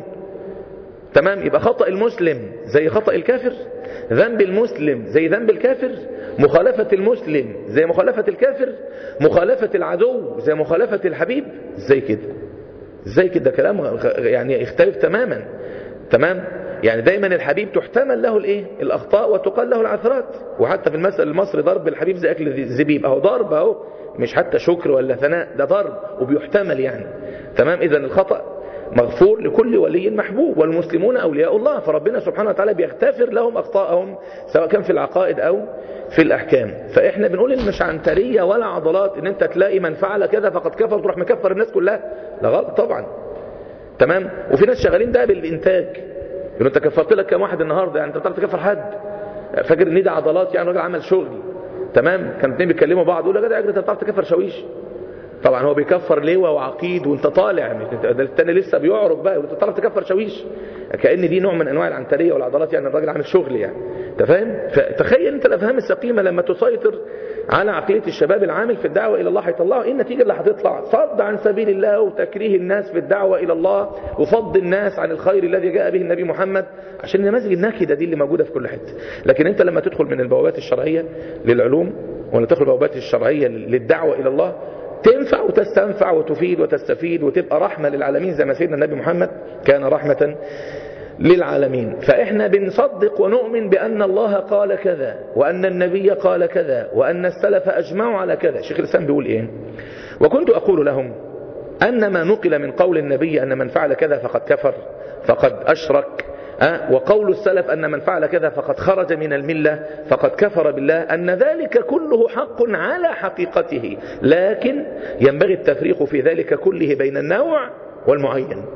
تمام يبقى خطأ المسلم زي خطأ الكافر ذنب المسلم زي ذنب الكافر مخالفة المسلم زي مخالفة الكافر مخالفة العدو زي مخالفة الحبيب زي كده زي كده كلام يعني يختلف تماما تمام يعني دايما الحبيب تحتمل له الايه الاخطاء وتقال له العثرات وحتى في المثل المصري ضرب الحبيب زي اكل الزبيب اهو ضرب اهو مش حتى شكر ولا ثناء ده ضرب وبيحتمل يعني تمام اذا الخطأ مغفور لكل ولي محبوب والمسلمون أولياء الله فربنا سبحانه وتعالى بيغتفر لهم أخطاءهم سواء كان في العقائد أو في الأحكام فإحنا بنقول إن مش عنترية ولا عضلات إن أنت تلاقي من فعل كذا فقد كفر تروح مكفر الناس كلها لا غلط طبعا تمام وفي ناس شغالين ده بالإنتاج يقولوا أنت كفرت لك كام واحد النهاردة يعني أنت بتعرف تكفر حد فاكر إن ده عضلات يعني راجل عمل شغل تمام كان اتنين بيتكلموا بعض يقول يا جدع انت بتعرف تكفر شاويش طبعا هو بيكفر لواء وعقيد وانت طالع ده التاني لسه بيعرج بقى وانت تعرف تكفر شاويش كأن دي نوع من انواع العنتريه والعضلات يعني الراجل عامل شغل يعني انت فاهم فتخيل انت الافهام السقيمه لما تسيطر على عقليه الشباب العامل في الدعوه الى الله هيطلعوا ايه النتيجه اللي هتطلع صد عن سبيل الله وتكريه الناس في الدعوه الى الله وفض الناس عن الخير الذي جاء به النبي محمد عشان النماذج الناكده دي اللي موجوده في كل حته لكن انت لما تدخل من البوابات الشرعيه للعلوم ولا تدخل البوابات الشرعيه للدعوه الى الله تنفع وتستنفع وتفيد وتستفيد وتبقى رحمة للعالمين زي ما سيدنا النبي محمد كان رحمة للعالمين فإحنا بنصدق ونؤمن بأن الله قال كذا وأن النبي قال كذا وأن السلف أجمعوا على كذا شيخ الإسلام بيقول إيه وكنت أقول لهم أن ما نقل من قول النبي أن من فعل كذا فقد كفر فقد أشرك أه؟ وقول السلف أن من فعل كذا فقد خرج من الملة فقد كفر بالله أن ذلك كله حق على حقيقته لكن ينبغي التفريق في ذلك كله بين النوع والمعين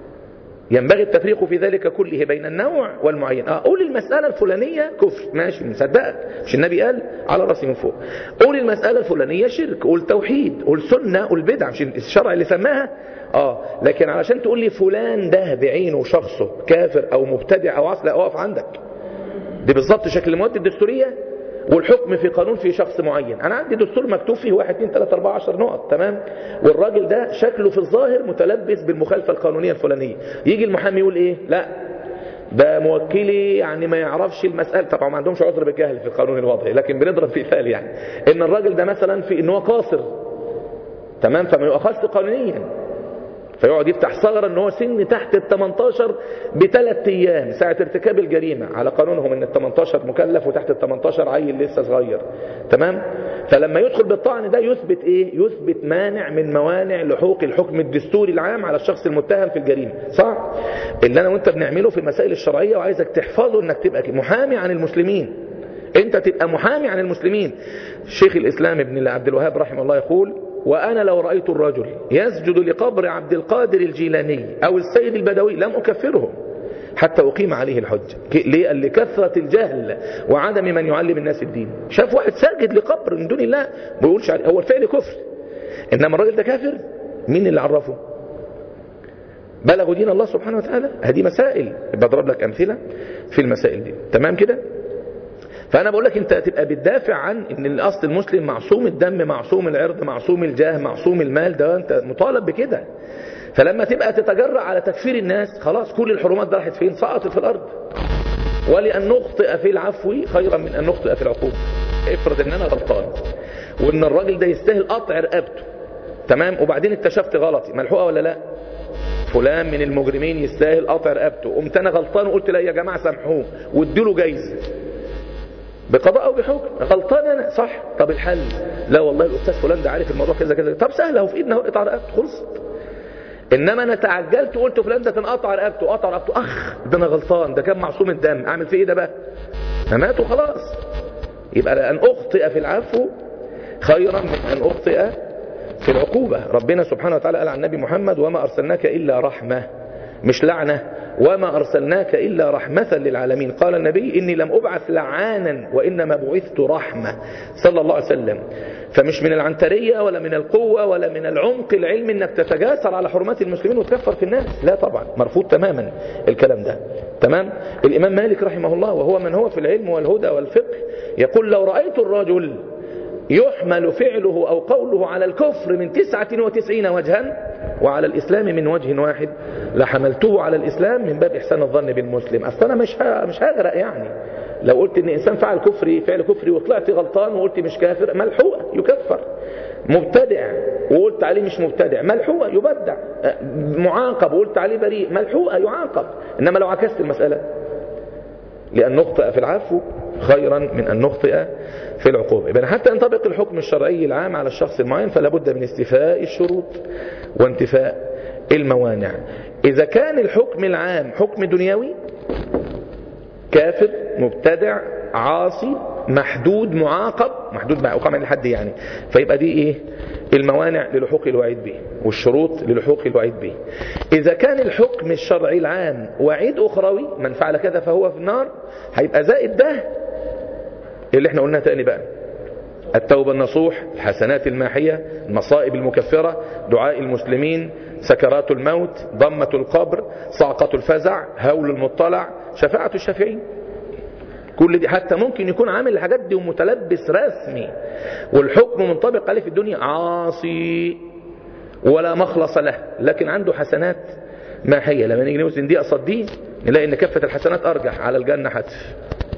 ينبغي التفريق في ذلك كله بين النوع والمعين اه قول المسألة الفلانية كفر ماشي مصدقك مش النبي قال على راسي من فوق قول المسألة الفلانية شرك قول توحيد قول سنة قول بدعة مش الشرع اللي سماها اه لكن علشان تقول لي فلان ده بعينه شخصه كافر او مبتدع او عصر اقف عندك دي بالظبط شكل المواد الدستورية والحكم في قانون في شخص معين انا عندي دستور مكتوب فيه 1 2 3 4 10 نقط تمام والراجل ده شكله في الظاهر متلبس بالمخالفه القانونيه الفلانيه يجي المحامي يقول ايه لا ده موكلي يعني ما يعرفش المسألة طبعا ما عندهمش عذر بالجهل في القانون الوضعي لكن بنضرب مثال يعني ان الراجل ده مثلا في ان هو قاصر تمام فما يؤخذش قانونيا فيقعد يفتح ثغرة ان هو سن تحت ال 18 بثلاث ايام ساعة ارتكاب الجريمة على قانونهم ان ال 18 مكلف وتحت ال 18 عيل لسه صغير تمام فلما يدخل بالطعن ده يثبت ايه يثبت مانع من موانع لحوق الحكم الدستوري العام على الشخص المتهم في الجريمة صح اللي انا وانت بنعمله في المسائل الشرعية وعايزك تحفظه انك تبقى محامي عن المسلمين انت تبقى محامي عن المسلمين شيخ الاسلام ابن عبد الوهاب رحمه الله يقول وأنا لو رأيت الرجل يسجد لقبر عبد القادر الجيلاني أو السيد البدوي لم أكفره حتى أقيم عليه الحج ليه؟ قال لكثرة الجهل وعدم من يعلم الناس الدين شاف واحد ساجد لقبر من دون الله ما بيقولش عليه هو الفعل كفر إنما الراجل ده كافر مين اللي عرفه بلغوا دين الله سبحانه وتعالى هذه مسائل بضرب لك أمثلة في المسائل دي تمام كده فانا بقول لك انت تبقى بتدافع عن ان الاصل المسلم معصوم الدم معصوم العرض معصوم الجاه معصوم المال ده انت مطالب بكده فلما تبقى تتجرأ على تكفير الناس خلاص كل الحرمات ده راحت فين سقطت في الارض ولان نخطئ في العفو خيرا من ان نخطئ في العقوبه افرض ان انا غلطان وان الراجل ده يستاهل قطع رقبته تمام وبعدين اكتشفت غلطي ملحوقه ولا لا فلان من المجرمين يستاهل قطع رقبته قمت انا غلطان وقلت لا يا جماعه سامحوه واديله جايزه بقضاء او بحكم غلطان انا صح طب الحل لا والله الاستاذ فلان ده عارف الموضوع كذا كذا طب سهله وفي ايدنا قطع رقبته خلصت انما انا تعجلت وقلت فلان ده تنقطع رقبته قطع رقبته اخ ده انا غلطان ده كان معصوم الدم اعمل فيه ايه ده بقى مات وخلاص يبقى لان اخطئ في العفو خيرا من ان اخطئ في العقوبة ربنا سبحانه وتعالى قال عن النبي محمد وما أرسلناك إلا رحمة مش لعنة وما أرسلناك إلا رحمة للعالمين قال النبي إني لم أبعث لعانا وإنما بعثت رحمة صلى الله عليه وسلم فمش من العنترية ولا من القوة ولا من العمق العلمي انك تتجاسر على حرمات المسلمين وتكفر في الناس لا طبعا مرفوض تماما الكلام ده تمام الإمام مالك رحمه الله وهو من هو في العلم والهدى والفقه يقول لو رأيت الرجل يحمل فعله أو قوله على الكفر من تسعة وتسعين وجها وعلى الإسلام من وجه واحد لحملته على الإسلام من باب إحسان الظن بالمسلم أصلا أنا مش مش هغرق يعني لو قلت إن إنسان فعل كفري فعل كفري وطلعت غلطان وقلت مش كافر ملحوقة يكفر مبتدع وقلت عليه مش مبتدع ملحوقة يبدع معاقب وقلت عليه بريء ملحوقة يعاقب إنما لو عكست المسألة لأن نخطئ في العفو خيرا من أن نخطئ في العقوبة إذن حتى ينطبق الحكم الشرعي العام على الشخص المعين فلا بد من استيفاء الشروط وانتفاء الموانع إذا كان الحكم العام حكم دنيوي كافر مبتدع عاصي محدود معاقب محدود معاقب عن الحد يعني فيبقى دي ايه الموانع للحوق الوعيد به والشروط للحوق الوعيد به إذا كان الحكم الشرعي العام وعيد أخروي من فعل كذا فهو في النار هيبقى زائد ده اللي احنا قلناه تاني بقى التوبة النصوح الحسنات الماحية المصائب المكفرة دعاء المسلمين سكرات الموت ضمة القبر صعقة الفزع هول المطلع شفاعة الشافعين كل دي حتى ممكن يكون عامل الحاجات دي ومتلبس رسمي والحكم منطبق عليه في الدنيا عاصي ولا مخلص له لكن عنده حسنات ماحية لما نيجي نوزن دي قصاد دي نلاقي ان كفة الحسنات ارجح على الجنة حتف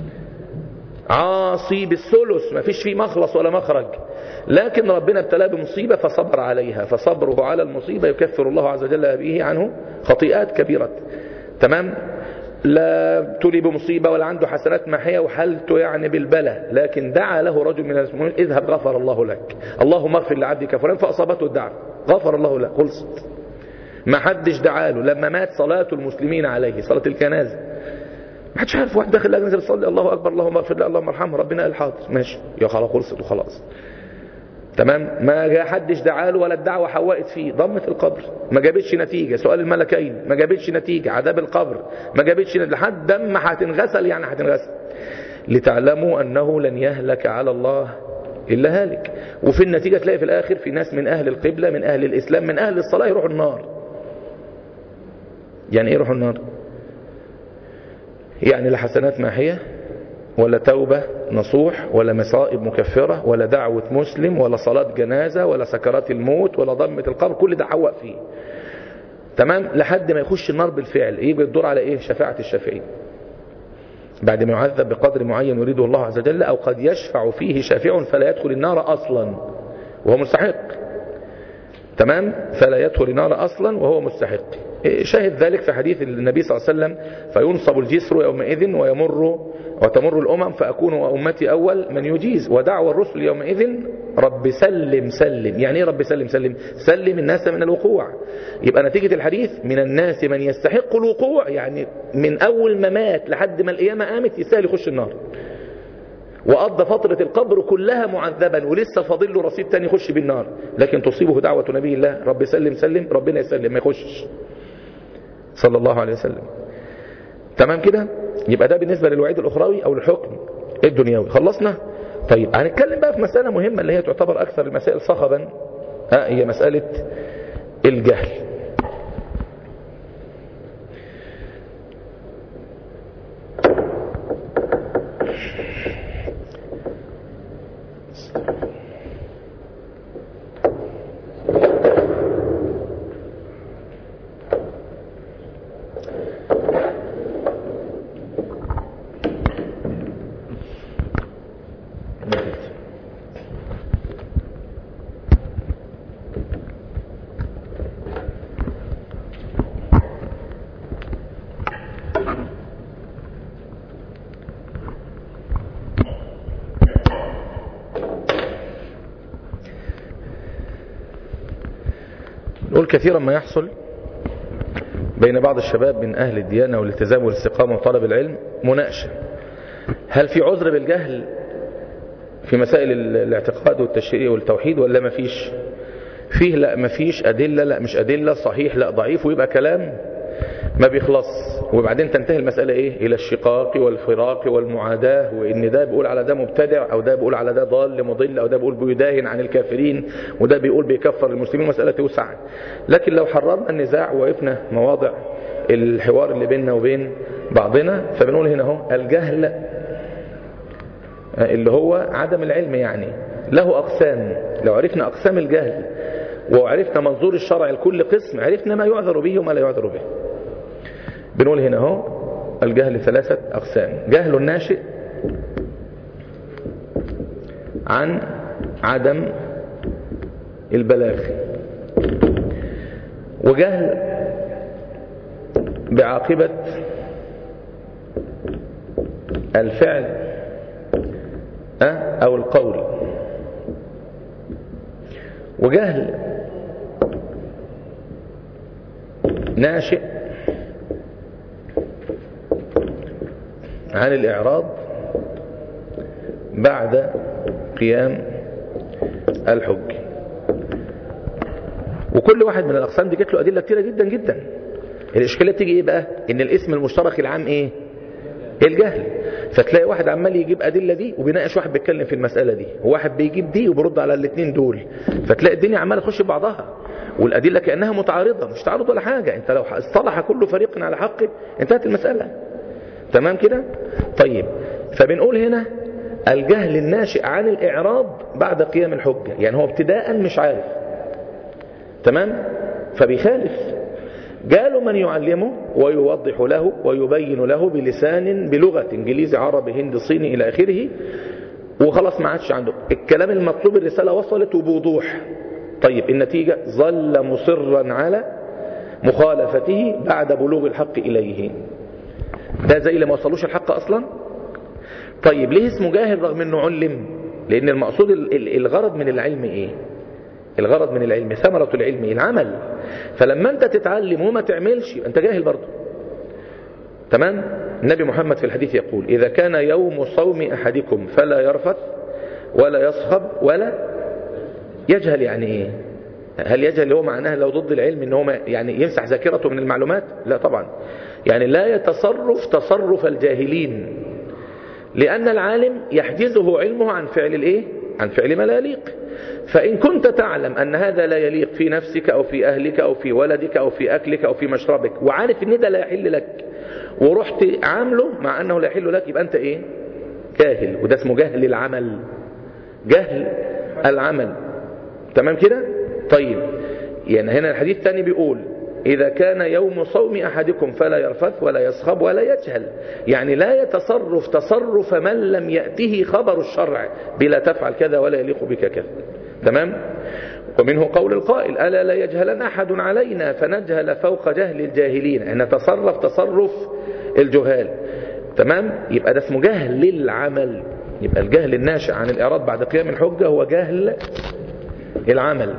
عاصي بالثلث ما فيش فيه مخلص ولا مخرج لكن ربنا ابتلاه بمصيبة فصبر عليها فصبره على المصيبة يكفر الله عز وجل به عنه خطيئات كبيرة تمام لا ابتلي بمصيبة ولا عنده حسنات محية وحالته يعني بالبلى لكن دعا له رجل من المسلمين اذهب غفر الله لك اللهم اغفر لعبدك فلان فأصابته الدعوة غفر الله له خلصت ما حدش دعا له لما مات صلاة المسلمين عليه صلاة الجنازة ما حدش عارف واحد داخل لجنة يصلي الله أكبر اللهم اغفر له اللهم ارحمه ربنا قال حاضر ماشي يا خلاص خلصت وخلاص تمام ما جا حدش دعا له ولا الدعوة حوقت فيه ضمة القبر ما جابتش نتيجة سؤال الملكين ما جابتش نتيجة عذاب القبر ما جابتش نتيجة لحد دم هتنغسل يعني هتنغسل لتعلموا أنه لن يهلك على الله إلا هالك وفي النتيجة تلاقي في الآخر في ناس من أهل القبلة من أهل الإسلام من أهل الصلاة يروحوا النار يعني إيه يروحوا النار يعني لا حسنات ماحية ولا توبة نصوح ولا مصائب مكفرة ولا دعوة مسلم ولا صلاة جنازة ولا سكرات الموت ولا ضمة القبر كل ده حوق فيه تمام لحد ما يخش النار بالفعل يجي الدور على ايه شفاعة الشافعين بعد ما يعذب بقدر معين يريده الله عز وجل او قد يشفع فيه شافع فلا يدخل النار اصلا وهو مستحق تمام فلا يدخل النار اصلا وهو مستحق شاهد ذلك في حديث النبي صلى الله عليه وسلم فينصب الجسر يومئذ ويمر وتمر الأمم فأكون وأمتي أول من يجيز ودعوى الرسل يومئذ رب سلم سلم يعني ايه رب سلم سلم سلم الناس من الوقوع يبقى نتيجة الحديث من الناس من يستحق الوقوع يعني من أول ما مات لحد ما القيامة قامت يستاهل يخش النار وقضى فترة القبر كلها معذبا ولسه فاضل له رصيد تاني يخش بالنار لكن تصيبه دعوة نبي الله رب سلم سلم ربنا يسلم ما يخشش صلى الله عليه وسلم تمام كده يبقى ده بالنسبة للوعيد الأخروي أو الحكم الدنيوي خلصنا طيب هنتكلم بقى في مسألة مهمة اللي هي تعتبر أكثر المسائل صخبا ها هي مسألة الجهل نقول كثيرا ما يحصل بين بعض الشباب من أهل الديانة والالتزام والاستقامة وطلب العلم مناقشة هل في عذر بالجهل في مسائل الاعتقاد والتشريع والتوحيد ولا ما فيش فيه لا ما فيش أدلة لا مش أدلة صحيح لا ضعيف ويبقى كلام ما بيخلص وبعدين تنتهي المسألة إيه إلى الشقاق والفراق والمعاداة وإن ده بيقول على ده مبتدع أو ده بيقول على ده ضال مضل أو ده بيقول بيداهن عن الكافرين وده بيقول بيكفر المسلمين مسألة توسع لكن لو حررنا النزاع ووقفنا مواضع الحوار اللي بيننا وبين بعضنا فبنقول هنا اهو الجهل اللي هو عدم العلم يعني له أقسام لو عرفنا أقسام الجهل وعرفنا منظور الشرع لكل قسم عرفنا ما يعذر به وما لا يعذر به بنقول هنا اهو الجهل ثلاثة أقسام جهل الناشئ عن عدم البلاغ وجهل بعاقبة الفعل أو القول وجهل ناشئ عن الإعراض بعد قيام الحج وكل واحد من الأقسام دي جت له أدلة كتيرة جدا جدا الإشكالية بتيجي إيه بقى إن الاسم المشترك العام إيه الجهل فتلاقي واحد عمال يجيب أدلة دي وبيناقش واحد بيتكلم في المسألة دي وواحد بيجيب دي وبيرد على الاثنين دول فتلاقي الدنيا عمالة تخش بعضها والأدلة كأنها متعارضة مش تعارض ولا حاجة انت لو اصطلح كل فريق على حقه انتهت المسألة تمام كده طيب فبنقول هنا الجهل الناشئ عن الإعراض بعد قيام الحجة يعني هو ابتداء مش عارف تمام فبيخالف قالوا من يعلمه ويوضح له ويبين له بلسان بلغة انجليزي عربي هندي صيني الى اخره وخلاص ما عادش عنده الكلام المطلوب الرسالة وصلت وبوضوح طيب النتيجة ظل مصرا على مخالفته بعد بلوغ الحق إليه ده زي اللي ما وصلوش الحق أصلا طيب ليه اسمه جاهل رغم انه علم لان المقصود الغرض من العلم ايه الغرض من العلم ثمرة العلم العمل فلما انت تتعلم وما تعملش انت جاهل برضه تمام النبي محمد في الحديث يقول إذا كان يوم صوم أحدكم فلا يرفث ولا يصخب ولا يجهل يعني إيه هل يجهل هو معناه لو ضد العلم ان هو يعني يمسح ذاكرته من المعلومات لا طبعا يعني لا يتصرف تصرف الجاهلين لأن العالم يحجزه علمه عن فعل الايه عن فعل ما لا يليق فإن كنت تعلم أن هذا لا يليق في نفسك أو في أهلك أو في ولدك أو في أكلك أو في مشربك وعارف أن ده لا يحل لك ورحت عامله مع أنه لا يحل لك يبقى أنت إيه جاهل وده اسمه جهل العمل جهل العمل تمام كده طيب يعني هنا الحديث الثاني بيقول إذا كان يوم صوم أحدكم فلا يرفث ولا يصخب ولا يجهل يعني لا يتصرف تصرف من لم يأته خبر الشرع بلا تفعل كذا ولا يليق بك كذا تمام ومنه قول القائل ألا لا يجهلن أحد علينا فنجهل فوق جهل الجاهلين أن نتصرف تصرف الجهال تمام يبقى ده اسمه جهل العمل يبقى الجهل الناشئ عن الإعراض بعد قيام الحجة هو جهل العمل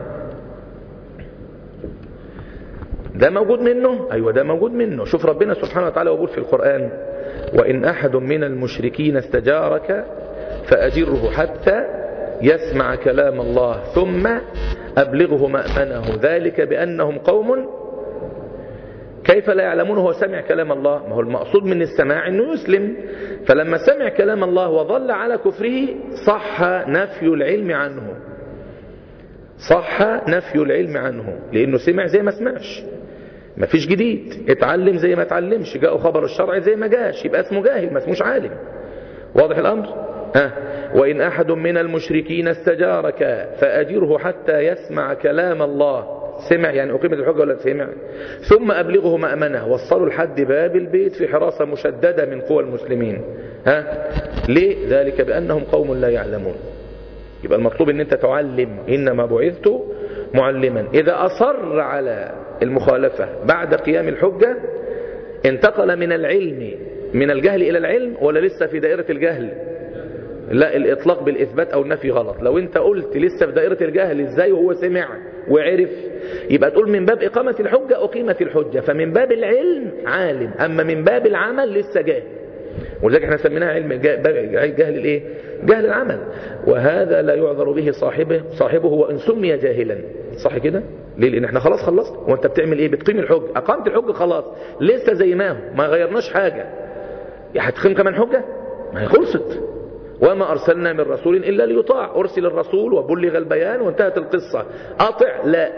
ده موجود منه أيوة ده موجود منه شوف ربنا سبحانه وتعالى ويقول في القرآن وإن أحد من المشركين استجارك فأجره حتى يسمع كلام الله ثم أبلغه مأمنه ذلك بأنهم قوم كيف لا يعلمون هو سمع كلام الله ما هو المقصود من السماع أنه يسلم فلما سمع كلام الله وظل على كفره صح نفي العلم عنه صح نفي العلم عنه لأنه سمع زي ما سمعش ما فيش جديد اتعلم زي ما اتعلمش جاءه خبر الشرع زي ما جاش يبقى اسمه جاهل ما اسموش عالم واضح الأمر ها وإن أحد من المشركين استجارك فأجره حتى يسمع كلام الله سمع يعني أقيمت الحجة ولا سمع ثم أبلغه مأمنه وصلوا لحد باب البيت في حراسة مشددة من قوى المسلمين ها ليه ذلك بأنهم قوم لا يعلمون يبقى المطلوب ان انت تعلم انما بعثت معلما اذا اصر على المخالفة بعد قيام الحجة انتقل من العلم من الجهل الى العلم ولا لسه في دائرة الجهل لا الإطلاق بالإثبات أو النفي غلط لو أنت قلت لسه في دائرة الجهل إزاي وهو سمع وعرف يبقى تقول من باب إقامة الحجة أقيمت الحجة فمن باب العلم عالم أما من باب العمل لسه جاهل ولذلك احنا سميناها علم جهل الايه جهل العمل وهذا لا يعذر به صاحبه صاحبه وان سمي جاهلا صح كده ليه لان احنا خلاص خلصنا وانت بتعمل ايه بتقيم الحجه اقامت الحجه خلاص لسه زي ما هو ما غيرناش حاجه يا هتقيم كمان حجه ما هي خلصت وما أرسلنا من رسول إلا ليطاع أرسل الرسول وبلغ البيان وانتهت القصة أطع لا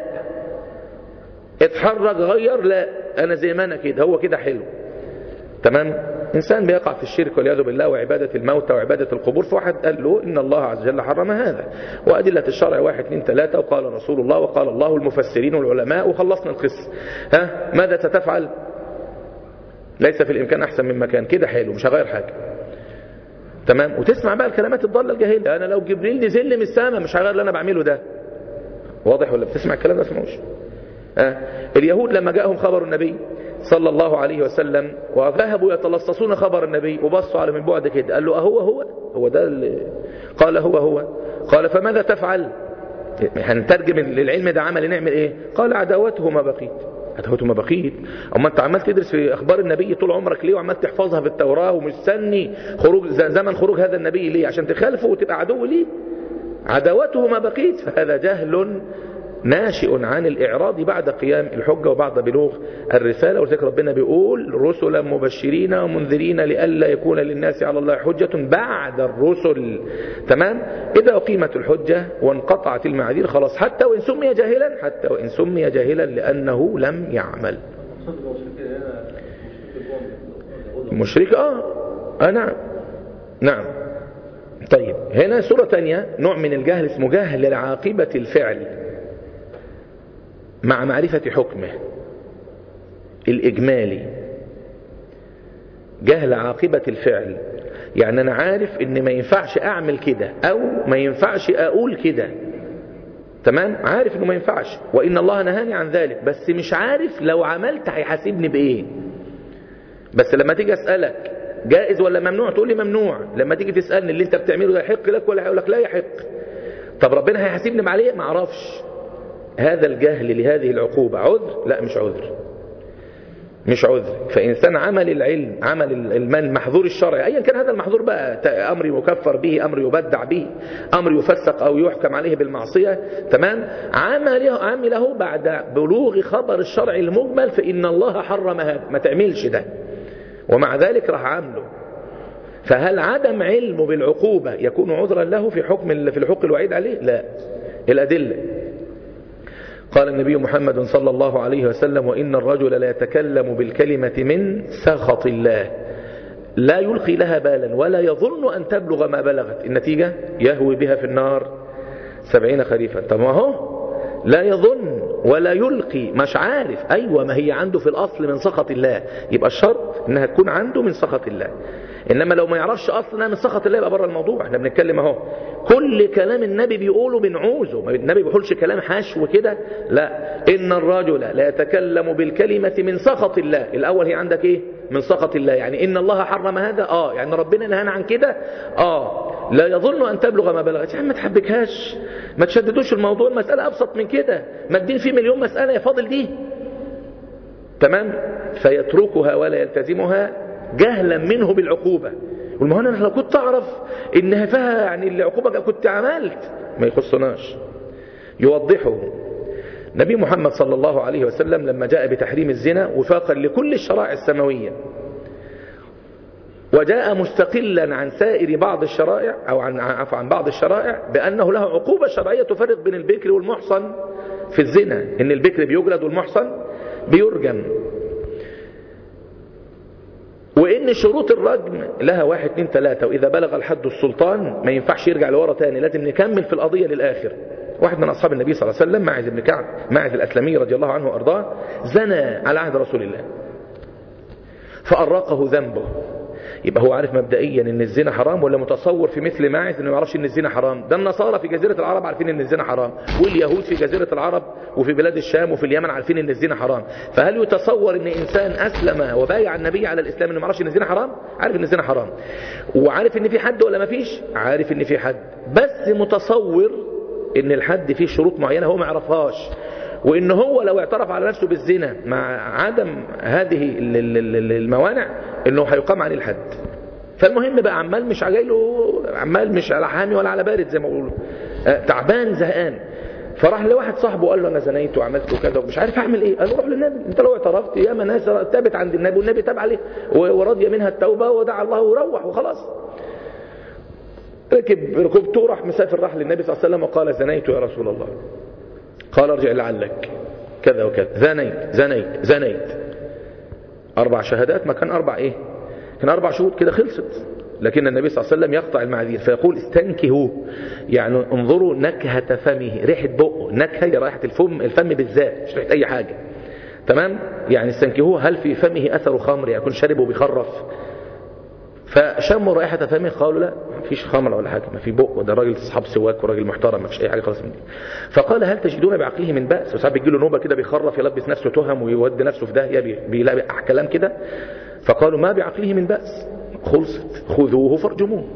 اتحرك غير لا أنا زي ما أنا كده هو كده حلو تمام إنسان بيقع في الشرك والعياذ بالله وعبادة الموتى وعبادة القبور فواحد قال له إن الله عز وجل حرم هذا وأدلة الشرع واحد اثنين ثلاثة وقال رسول الله وقال الله المفسرين والعلماء وخلصنا القصة ها ماذا ستفعل ليس في الإمكان أحسن من مكان كده حلو مش هغير حاجة تمام وتسمع بقى الكلمات الضالة الجاهلة أنا لو جبريل نزل لي من السماء مش هغير اللي أنا بعمله ده واضح ولا بتسمع الكلام ده اسمعوش آه. اليهود لما جاءهم خبر النبي صلى الله عليه وسلم وذهبوا يتلصصون خبر النبي وبصوا على من بعد كده قال له أهو هو هو ده اللي قال هو هو قال فماذا تفعل هنترجم للعلم ده عمل نعمل ايه قال عداوته ما بقيت عداوته ما بقيت اما انت عمال تدرس في اخبار النبي طول عمرك ليه وعمال تحفظها في التوراة ومستني خروج زمن خروج هذا النبي ليه عشان تخالفه وتبقى عدو ليه عداوته ما بقيت فهذا جهل ناشئ عن الإعراض بعد قيام الحجة وبعد بلوغ الرسالة ولذلك ربنا بيقول رسلا مبشرين ومنذرين لئلا يكون للناس على الله حجة بعد الرسل تمام إذا أقيمت الحجة وانقطعت المعاذير خلاص حتى وإن سمي جاهلا حتى وإن سمي جاهلا لأنه لم يعمل مشرك آه آه نعم نعم طيب هنا سورة تانية نوع من الجهل اسمه جهل العاقبة الفعل مع معرفة حكمه الإجمالي جهل عاقبة الفعل يعني أنا عارف إن ما ينفعش أعمل كده أو ما ينفعش أقول كده تمام عارف إنه ما ينفعش وإن الله نهاني عن ذلك بس مش عارف لو عملت هيحاسبني بإيه بس لما تيجي أسألك جائز ولا ممنوع تقول لي ممنوع لما تيجي تسألني اللي انت بتعمله ده يحق لك ولا هيقول لك لا يحق طب ربنا هيحاسبني عليه ما اعرفش هذا الجهل لهذه العقوبة عذر لا مش عذر مش عذر فإنسان عمل العلم عمل المحظور الشرعي أيا كان هذا المحظور بقى أمر يكفر به أمر يبدع به أمر يفسق أو يحكم عليه بالمعصية تمام عمله, عمله بعد بلوغ خبر الشرع المجمل فإن الله حرم هذا ما تعملش ده ومع ذلك راح عامله فهل عدم علمه بالعقوبة يكون عذرا له في حكم في الحق الوعيد عليه لا الأدلة قال النبي محمد صلى الله عليه وسلم وإن الرجل لا يتكلم بالكلمة من سخط الله لا يلقي لها بالا ولا يظن أن تبلغ ما بلغت النتيجة يهوي بها في النار سبعين خريفا طب ما هو لا يظن ولا يلقي مش عارف أيوة ما هي عنده في الأصل من سخط الله يبقى الشرط إنها تكون عنده من سخط الله إنما لو ما يعرفش أصلا من سخط الله يبقى بره الموضوع احنا بنتكلم اهو كل كلام النبي بيقوله بنعوزه النبي بيقولش كلام حشو كده لا إن الرجل لا يتكلم بالكلمة من سخط الله الأول هي عندك إيه من سخط الله يعني إن الله حرم هذا آه يعني ربنا نهانا عن كده آه لا يظن أن تبلغ ما بلغت يعني ما تحبكهاش ما تشددوش الموضوع المسألة أبسط من كده ما الدين فيه مليون مسألة يا فاضل دي تمام فيتركها ولا يلتزمها جهلا منه بالعقوبة يقول ما انا لو كنت اعرف انها فيها يعني العقوبة كنت عملت ما يخصناش يوضحه نبي محمد صلى الله عليه وسلم لما جاء بتحريم الزنا وفاقا لكل الشرائع السماوية وجاء مستقلا عن سائر بعض الشرائع أو عن عفوا عن بعض الشرائع بأنه له عقوبة شرعية تفرق بين البكر والمحصن في الزنا إن البكر بيجلد والمحصن بيرجم وإن شروط الرجم لها واحد اتنين تلاتة وإذا بلغ الحد السلطان ما ينفعش يرجع لورا تاني لازم نكمل في القضية للآخر واحد من أصحاب النبي صلى الله عليه وسلم معز بن كعب معز الأسلمي رضي الله عنه وأرضاه زنى على عهد رسول الله فأراقه ذنبه يبقى هو عارف مبدئيا ان الزنا حرام ولا متصور في مثل ماعز انه ما يعرفش ان الزنا حرام ده النصارى في جزيره العرب عارفين ان الزنا حرام واليهود في جزيره العرب وفي بلاد الشام وفي اليمن عارفين ان الزنا حرام فهل يتصور ان انسان اسلم وبايع النبي على الاسلام انه ما يعرفش ان الزنا حرام عارف ان الزنا حرام وعارف ان في حد ولا ما فيش عارف ان في حد بس متصور ان الحد فيه شروط معينه هو ما يعرفهاش وان هو لو اعترف على نفسه بالزنا مع عدم هذه الموانع انه هيقام عليه الحد فالمهم بقى عمال مش جاي له عمال مش على حامي ولا على بارد زي ما بيقولوا تعبان زهقان فراح لواحد صاحبه قال له انا زنيت وعملت وكذا ومش عارف اعمل ايه قال له روح للنبي انت لو اعترفت يا ناس تابت عند النبي والنبي تاب عليه ورضي منها التوبه ودعا الله وروح وخلاص ركب ركبته راح مسافر راح للنبي صلى الله عليه وسلم وقال زنيت يا رسول الله قال ارجع لعلك كذا وكذا زنيت زنيت زنيت أربع شهادات ما كان أربع إيه كان أربع شهود كده خلصت لكن النبي صلى الله عليه وسلم يقطع المعاذير فيقول استنكهوا يعني انظروا نكهة فمه ريحة بقه نكهة هي رائحة الفم الفم بالذات مش ريحة أي حاجة تمام يعني استنكهوه هل في فمه أثر خمر يكون شرب وبيخرف فشموا رائحة فمه قالوا لا ما فيش خمر ولا حاجة ما في بق وده راجل اصحاب سواك وراجل محترم ما فيش اي حاجة خالص من دي فقال هل تجدون بعقله من بأس وساعات بيجي له نوبة كده بيخرف يلبس نفسه تهم ويودي نفسه في داهية بيلاقي كلام كده فقالوا ما بعقله من بأس خلصت خذوه فارجموه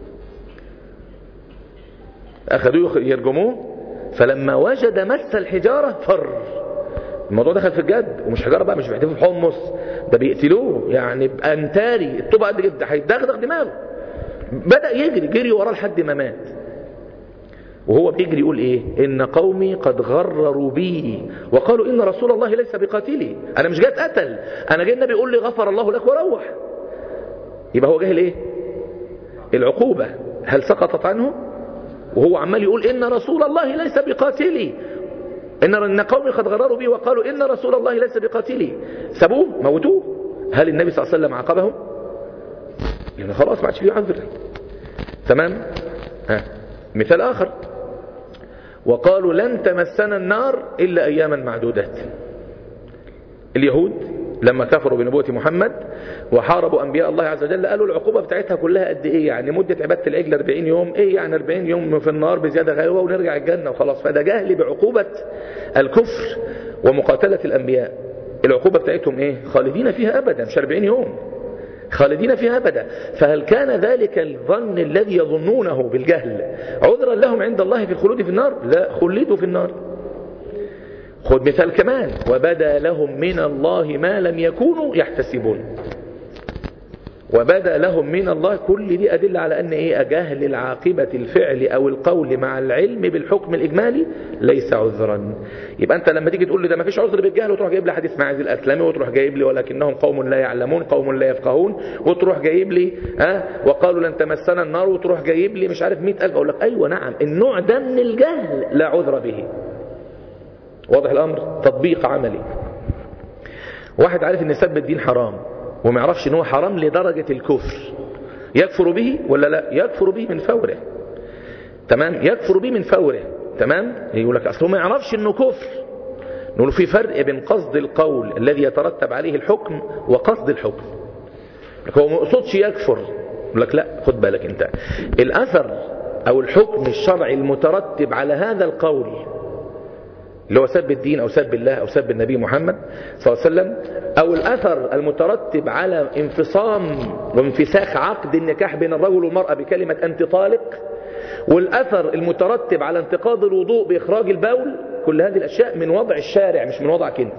أخذوه يرجموه فلما وجد مس الحجارة فر الموضوع دخل في الجد ومش حجارة بقى مش بيحتفوا بحمص ده بيقتلوه يعني بأنتاري الطوبة قد كده هيدغدغ دماغه بدأ يجري جري وراه لحد ما مات وهو بيجري يقول ايه ان قومي قد غرروا بي وقالوا ان رسول الله ليس بقاتلي انا مش جاي اتقتل انا جاي النبي يقول لي غفر الله لك وروح يبقى هو جاهل ايه العقوبة هل سقطت عنه وهو عمال يقول ان رسول الله ليس بقاتلي ان ان قومي قد غرروا بي وقالوا ان رسول الله ليس بقاتلي سابوه موتوه هل النبي صلى الله عليه وسلم عاقبهم يعني خلاص ما عادش فيه عذر تمام ها مثال آخر وقالوا لن تمسنا النار إلا أياما معدودات اليهود لما كفروا بنبوة محمد وحاربوا أنبياء الله عز وجل قالوا العقوبة بتاعتها كلها قد إيه يعني مدة عبادة العجل 40 يوم إيه يعني 40 يوم في النار بزيادة غيوة ونرجع الجنة وخلاص فده جهل بعقوبة الكفر ومقاتلة الأنبياء العقوبة بتاعتهم إيه خالدين فيها أبدا مش 40 يوم خالدين فيها أبدا فهل كان ذلك الظن الذي يظنونه بالجهل عذرا لهم عند الله في الخلود في النار لا خلدوا في النار خذ مثال كمان وبدا لهم من الله ما لم يكونوا يحتسبون وبدا لهم من الله كل دي أدلة على أن إيه أجهل العاقبة الفعل أو القول مع العلم بالحكم الإجمالي ليس عذرا يبقى أنت لما تيجي تقول لي ده ما فيش عذر بالجهل وتروح جايب لي حديث معاذ الأسلمي وتروح جايب لي ولكنهم قوم لا يعلمون قوم لا يفقهون وتروح جايب لي أه وقالوا لن تمسنا النار وتروح جايب لي مش عارف مئة ألف أقول لك أيوة نعم النوع ده من الجهل لا عذر به واضح الأمر تطبيق عملي واحد عارف ان سب الدين حرام وما يعرفش ان هو حرام لدرجة الكفر يكفر به ولا لا يكفر به من فوره تمام يكفر به من فوره تمام يقول لك اصله ما يعرفش انه كفر نقول في فرق بين قصد القول الذي يترتب عليه الحكم وقصد الحكم هو ما يقصدش يكفر يقول لك لا خد بالك انت الاثر او الحكم الشرعي المترتب على هذا القول اللي هو سب الدين أو سب الله أو سب النبي محمد صلى الله عليه وسلم أو الأثر المترتب على انفصام وانفساخ عقد النكاح بين الرجل والمرأة بكلمة أنت طالق والأثر المترتب على انتقاض الوضوء بإخراج البول كل هذه الأشياء من وضع الشارع مش من وضعك أنت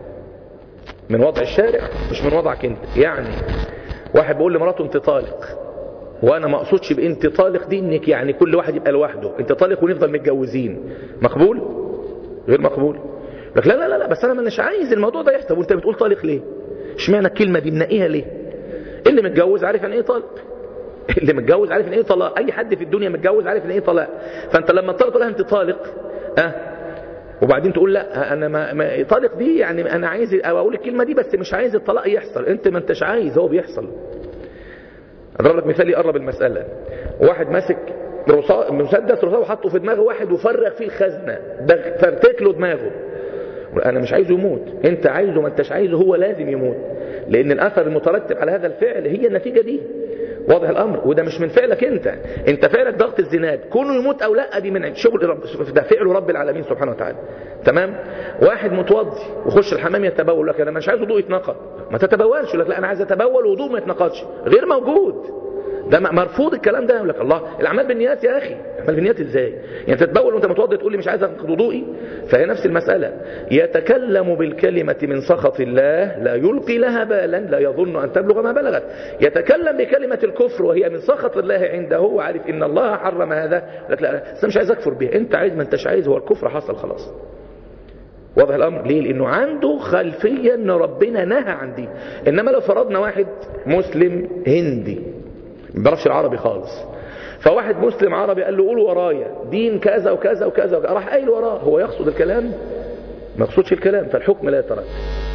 من وضع الشارع مش من وضعك أنت يعني واحد بيقول لمراته أنت طالق وانا ما اقصدش بانت طالق دي انك يعني كل واحد يبقى لوحده انت طالق ونفضل متجوزين مقبول غير مقبول لك لا لا لا, لا بس انا مش عايز الموضوع ده يحصل وانت بتقول طالق ليه اشمعنى الكلمه دي منقيها ليه اللي متجوز عارف يعني ايه طالق اللي متجوز عارف ان ايه طلاق اي حد في الدنيا متجوز عارف ان ايه طلاق فانت لما تطلق تقول لها انت طالق اه وبعدين تقول لا انا ما, ما طالق دي يعني انا عايز او اقول الكلمه دي بس مش عايز الطلاق يحصل انت ما انتش عايز هو بيحصل اضرب لك مثال يقرب المساله واحد ماسك مسدس رصاص وحطه في دماغ واحد وفرغ فيه الخزنه ده فرتك له دماغه انا مش عايزه يموت انت عايزه ما انتش عايزه هو لازم يموت لان الاثر المترتب على هذا الفعل هي النتيجه دي واضح الامر وده مش من فعلك انت انت فعلك ضغط الزناد كونه يموت او لا دي من شغل رب ده فعل رب العالمين سبحانه وتعالى تمام واحد متوضي وخش الحمام يتبول لك انا مش عايز وضوء يتنقض ما تتبولش يقول لك لا انا عايز اتبول وضوء ما يتنقضش غير موجود ده مرفوض الكلام ده يقول لك الله الاعمال بالنيات يا اخي الاعمال بالنيات ازاي يعني تتبول وانت متوضي تقول لي مش عايز انقض وضوئي فهي نفس المساله يتكلم بالكلمه من سخط الله لا يلقي لها بالا لا يظن ان تبلغ ما بلغت يتكلم بكلمه الكفر وهي من سخط الله عنده وعارف ان الله حرم هذا يقول لك لا لا بس مش عايز اكفر به انت عايز ما انتش عايز هو الكفر حصل خلاص واضح الامر ليه لانه عنده خلفيه ان ربنا نهى عن دي انما لو فرضنا واحد مسلم هندي ما بيعرفش العربي خالص فواحد مسلم عربي قال له قول ورايا دين كذا وكذا وكذا, وكذا. راح قايل وراه هو يقصد الكلام ما يقصدش الكلام فالحكم لا يترتب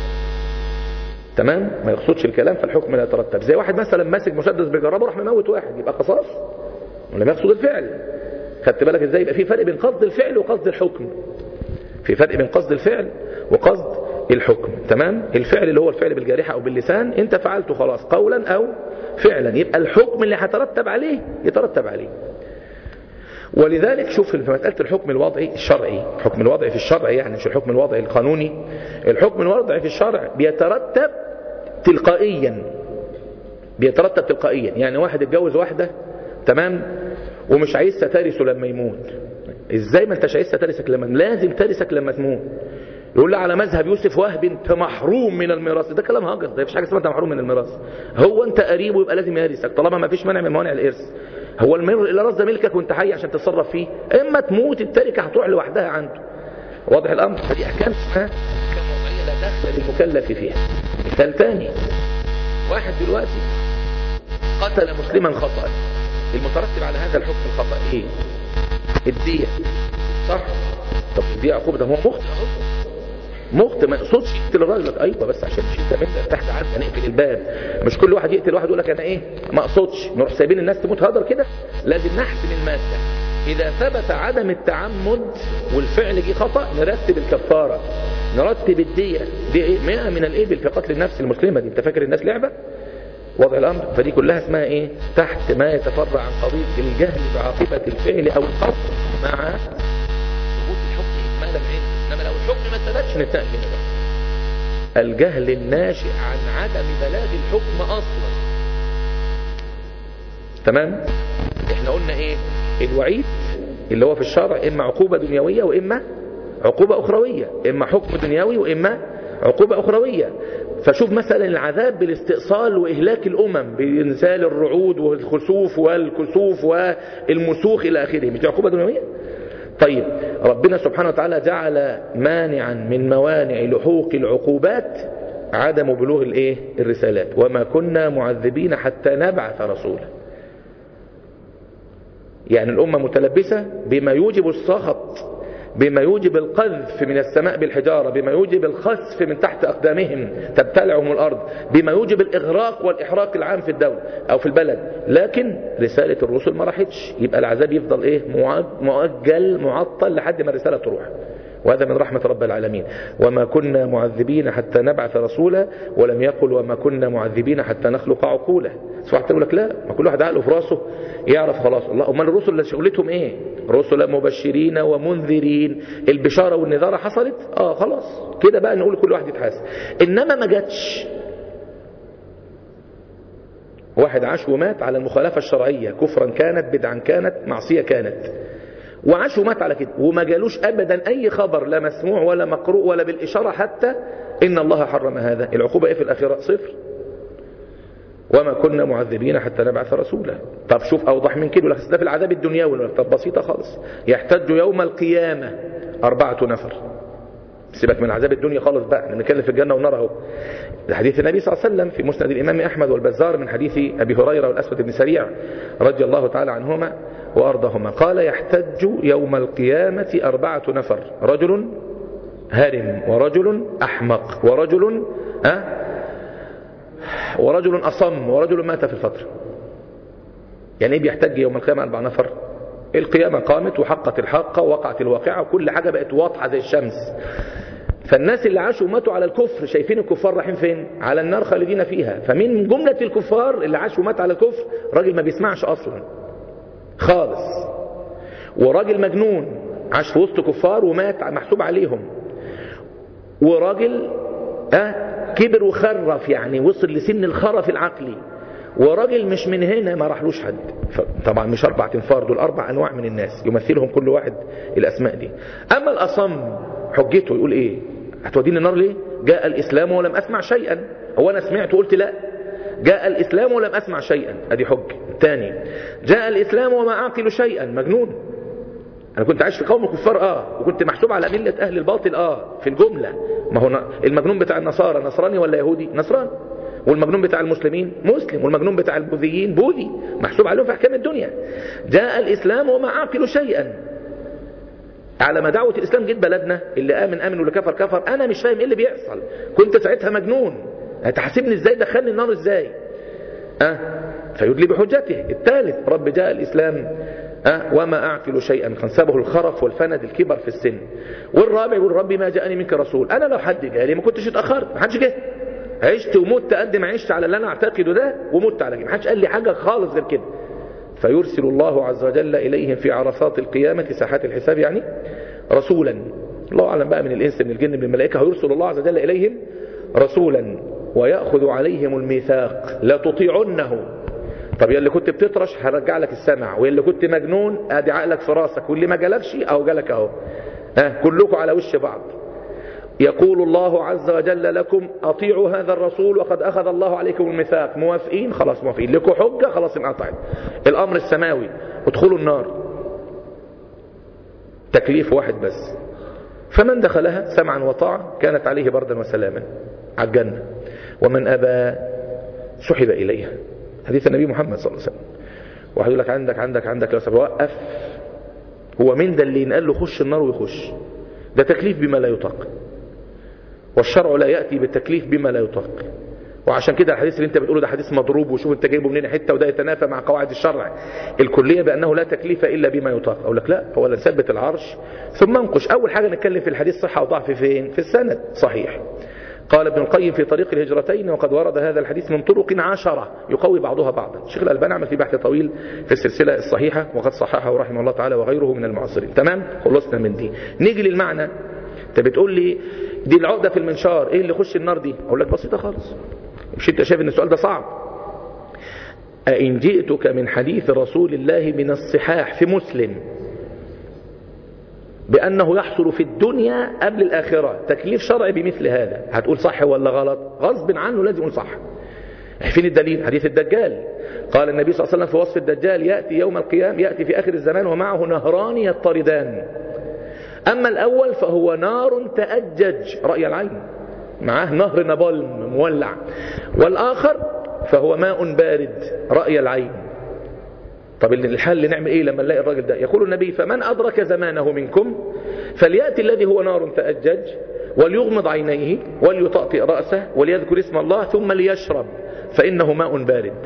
تمام ما يقصدش الكلام فالحكم لا يترتب زي واحد مثلا ماسك مسدس بيجربه راح مموت واحد يبقى قصاص ولا يقصد الفعل خدت بالك ازاي يبقى في فرق بين قصد الفعل وقصد الحكم في فرق بين قصد الفعل وقصد الحكم تمام الفعل اللي هو الفعل بالجارحة او باللسان انت فعلته خلاص قولا او فعلا يبقى الحكم اللي هترتب عليه يترتب عليه ولذلك شوف في مسألة الحكم الوضعي الشرعي الحكم الوضعي في الشرع يعني مش الحكم الوضعي القانوني الحكم الوضعي في الشرع بيترتب تلقائيا بيترتب تلقائيا يعني واحد اتجوز واحدة تمام ومش عايز ترثه لما يموت ازاي ما انتش عايز ترثك لما لازم ترثك لما تموت يقول لي على مذهب يوسف وهب انت محروم من الميراث ده كلام هجس ده مفيش حاجه اسمها انت محروم من الميراث هو انت قريبه يبقى لازم يرثك طالما ما فيش مانع من موانع الارث هو الميراث ده ملكك وانت حي عشان تتصرف فيه اما تموت التركه هتروح لوحدها عنده واضح الامر فدي احكام اسمها احكام وضعيه لا دخل للمكلف فيها مثال ثاني واحد دلوقتي قتل مسلما خطا المترتب على هذا الحكم الخطا ايه الدية صح طب الدية عقوبة ده هو مخطئ مخطئ ما يقصدش يقتل الراجل ايوه بس عشان مش انت من تحت عارف نقفل الباب مش كل واحد يقتل واحد يقول لك انا ايه ما اقصدش نروح سايبين الناس تموت هدر كده لازم نحسم الماده اذا ثبت عدم التعمد والفعل جه خطا نرتب الكفاره نرتب الدية دي ايه 100 من الابل في قتل النفس المسلمه دي انت فاكر الناس لعبه وضع الأمر فدي كلها اسمها إيه تحت ما يتفرع عن قضية الجهل بعاقبة الفعل أو القصد مع ثبوت الحكم إكمالا بعين إنما لو الحكم ما ثبتش نتنقل هنا بقى الجهل الناشئ عن عدم بلاغ الحكم أصلا تمام احنا قلنا ايه الوعيد اللي هو في الشرع اما عقوبة دنيوية واما عقوبة اخروية اما حكم دنيوي واما عقوبة اخروية فشوف مثلا العذاب بالاستئصال وإهلاك الأمم بإنزال الرعود والخسوف والكسوف والمسوخ إلى آخره مش دي عقوبة دنيوية طيب ربنا سبحانه وتعالى جعل مانعا من موانع لحوق العقوبات عدم بلوغ الايه الرسالات وما كنا معذبين حتى نبعث رسولا يعني الأمة متلبسة بما يوجب السخط بما يوجب القذف من السماء بالحجارة بما يوجب الخسف من تحت أقدامهم تبتلعهم الأرض بما يوجب الإغراق والإحراق العام في الدولة أو في البلد لكن رسالة الرسل ما راحتش يبقى العذاب يفضل إيه مؤجل معطل لحد ما الرسالة تروح وهذا من رحمة رب العالمين وما كنا معذبين حتى نبعث رسولا ولم يقل وما كنا معذبين حتى نخلق عقولا سواء تقول لك لا ما كل واحد عقله في راسه يعرف خلاص الله امال الرسل اللي شغلتهم ايه رسلا مبشرين ومنذرين البشارة والنذارة حصلت اه خلاص كده بقى نقول كل واحد يتحاسب انما ما جاتش واحد عاش ومات على المخالفة الشرعية كفرا كانت بدعا كانت معصية كانت وعاش ومات على كده وما جالوش ابدا اي خبر لا مسموع ولا مقروء ولا بالاشاره حتى ان الله حرم هذا العقوبه ايه في الاخره صفر وما كنا معذبين حتى نبعث رسولا طب شوف اوضح من كده ده في العذاب الدنيوي طب بسيطه خالص يحتج يوم القيامه اربعه نفر سيبك من عذاب الدنيا خالص بقى احنا بنتكلم في الجنه والنار اهو حديث النبي صلى الله عليه وسلم في مسند الامام احمد والبزار من حديث ابي هريره والاسود بن سريع رضي الله تعالى عنهما وارضاهما قال يحتج يوم القيامه اربعه نفر رجل هرم ورجل احمق ورجل أه ورجل اصم ورجل مات في الفتره يعني ايه بيحتج يوم القيامه اربع نفر القيامة قامت وحقت الحاقة ووقعت الواقعة وكل حاجة بقت واضحة زي الشمس فالناس اللي عاشوا وماتوا على الكفر شايفين الكفار رايحين فين على النار خالدين فيها فمن جملة الكفار اللي عاشوا ومات على الكفر راجل ما بيسمعش اصلا خالص وراجل مجنون عاش في وسط كفار ومات محسوب عليهم وراجل أه كبر وخرف يعني وصل لسن الخرف العقلي وراجل مش من هنا ما راحلوش حد طبعا مش اربع تنفار دول اربع انواع من الناس يمثلهم كل واحد الاسماء دي اما الاصم حجته يقول ايه هتوديني النار ليه جاء الاسلام ولم اسمع شيئا هو انا سمعت وقلت لا جاء الاسلام ولم اسمع شيئا ادي حج تاني جاء الاسلام وما اعقل شيئا مجنون انا كنت عايش في قوم كفار اه وكنت محسوب على مله اهل الباطل اه في الجمله ما هو المجنون بتاع النصارى نصراني ولا يهودي نصراني والمجنون بتاع المسلمين مسلم والمجنون بتاع البوذيين بوذي محسوب عليهم في احكام الدنيا جاء الاسلام وما عقل شيئا على ما دعوة الاسلام جيت بلدنا اللي امن امن واللي كفر كفر انا مش فاهم ايه اللي بيحصل كنت ساعتها مجنون هتحاسبني ازاي دخلني النار ازاي أه؟ فيدلي بحجته الثالث رب جاء الاسلام أه؟ وما أعقل شيئا خنسبه الخرف والفند الكبر في السن والرابع يقول ربي ما جاءني منك رسول أنا لو حد جالي ما كنتش اتأخرت ما حدش جه عشت ومت قد ما عشت على اللي أنا أعتقده ده ومت على كده ما حدش قال لي حاجة خالص غير كده فيرسل الله عز وجل إليهم في عرصات القيامة ساحات الحساب يعني رسولا الله أعلم بقى من الإنس من الجن من الملائكة هيرسل الله عز وجل إليهم رسولا ويأخذ عليهم الميثاق لا تطيعنه طب يا اللي كنت بتطرش هرجع لك السمع واللي كنت مجنون ادي عقلك في راسك واللي ما جالكش اهو جالك اهو ها كلكم على وش بعض يقول الله عز وجل لكم اطيعوا هذا الرسول وقد اخذ الله عليكم الميثاق موافقين خلاص موافقين لكم حجه خلاص انقطعت الامر السماوي ادخلوا النار تكليف واحد بس فمن دخلها سمعا وطاعة كانت عليه بردا وسلاما على الجنة ومن أبى سحب إليها حديث النبي محمد صلى الله عليه وسلم واحد يقول لك عندك عندك عندك لو سبب وقف هو من ده اللي ينقال له خش النار ويخش ده تكليف بما لا يطاق والشرع لا يأتي بالتكليف بما لا يطاق وعشان كده الحديث اللي انت بتقوله ده حديث مضروب وشوف انت جايبه منين حته وده يتنافى مع قواعد الشرع الكليه بانه لا تكليف الا بما يطاق اقول لك لا هو نثبت العرش ثم انقش اول حاجه نتكلم في الحديث صحه وضعف فين في السند صحيح قال ابن القيم في طريق الهجرتين وقد ورد هذا الحديث من طرق عشرة يقوي بعضها بعضا الشيخ الألباني عمل في بحث طويل في السلسلة الصحيحة وقد صححه رحمه الله تعالى وغيره من المعاصرين تمام خلصنا من دي نيجي للمعنى انت بتقول لي دي العقدة في المنشار ايه اللي يخش النار دي اقول لك بسيطة خالص مش انت شايف ان السؤال ده صعب أئن جئتك من حديث رسول الله من الصحاح في مسلم بأنه يحصل في الدنيا قبل الآخرة تكليف شرعي بمثل هذا هتقول صح ولا غلط غصب عنه لازم يقول صح فين الدليل حديث الدجال قال النبي صلى الله عليه وسلم في وصف الدجال يأتي يوم القيام يأتي في آخر الزمان ومعه نهران يضطردان أما الأول فهو نار تأجج رأي العين معاه نهر نبال مولع والآخر فهو ماء بارد رأي العين طب الحل نعمل ايه لما نلاقي الراجل ده يقول النبي فمن أدرك زمانه منكم فليأتي الذي هو نار تأجج وليغمض عينيه وليطأطئ رأسه وليذكر اسم الله ثم ليشرب فإنه ماء بارد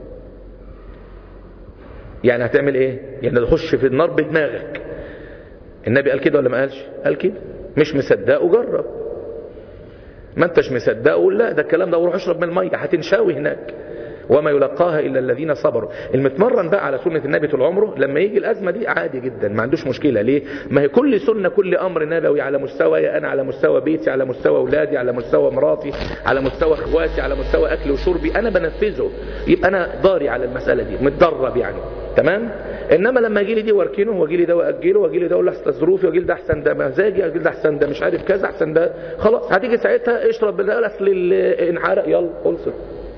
يعني هتعمل ايه يعني تخش في النار بدماغك النبي قال كده ولا ما قالش قال كده مش مصدقه جرب ما انتش مصدقه قول لا ده الكلام ده وروح اشرب من الميه هتنشاوي هناك وما يلقاها الا الذين صبروا المتمرن بقى على سنه النبي طول عمره لما يجي الازمه دي عادي جدا ما عندوش مشكله ليه ما هي كل سنه كل امر نبوي على مستوى انا على مستوى بيتي على مستوى اولادي على مستوى مراتي على مستوى اخواتي على مستوى اكلي وشربي انا بنفذه يبقى انا ضاري على المساله دي متدرب يعني تمام انما لما يجي لي دي واركنه واجي لي ده واجله واجي لي ده اقول له احسن ظروفي واجي لي ده احسن ده مزاجي واجي لي ده احسن ده مش عارف كذا احسن ده خلاص هتيجي ساعتها اشرب ده اصل الانحرق يلا خلصت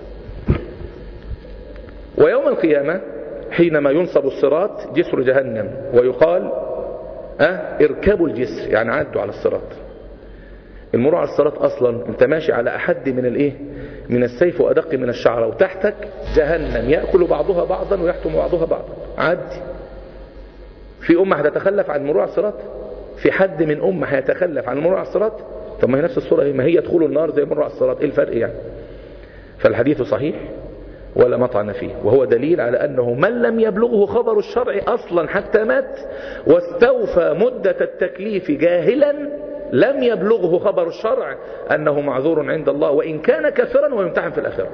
ويوم القيامة حينما ينصب الصراط جسر جهنم ويقال أه اركبوا الجسر يعني عدوا على الصراط المرور على الصراط أصلا انت ماشي على أحد من الايه من السيف وأدق من الشعرة وتحتك جهنم يأكل بعضها بعضا ويحتم بعضها بعضا عدي في أمة هتتخلف عن المرور على الصراط في حد من أمة هيتخلف عن المرور على الصراط طب ما هي نفس الصورة ما هي يدخلوا النار زي المرور على الصراط ايه الفرق يعني فالحديث صحيح ولا مطعن فيه وهو دليل على أنه من لم يبلغه خبر الشرع أصلا حتى مات واستوفى مدة التكليف جاهلا لم يبلغه خبر الشرع أنه معذور عند الله وإن كان كافرا ويمتحن في الآخرة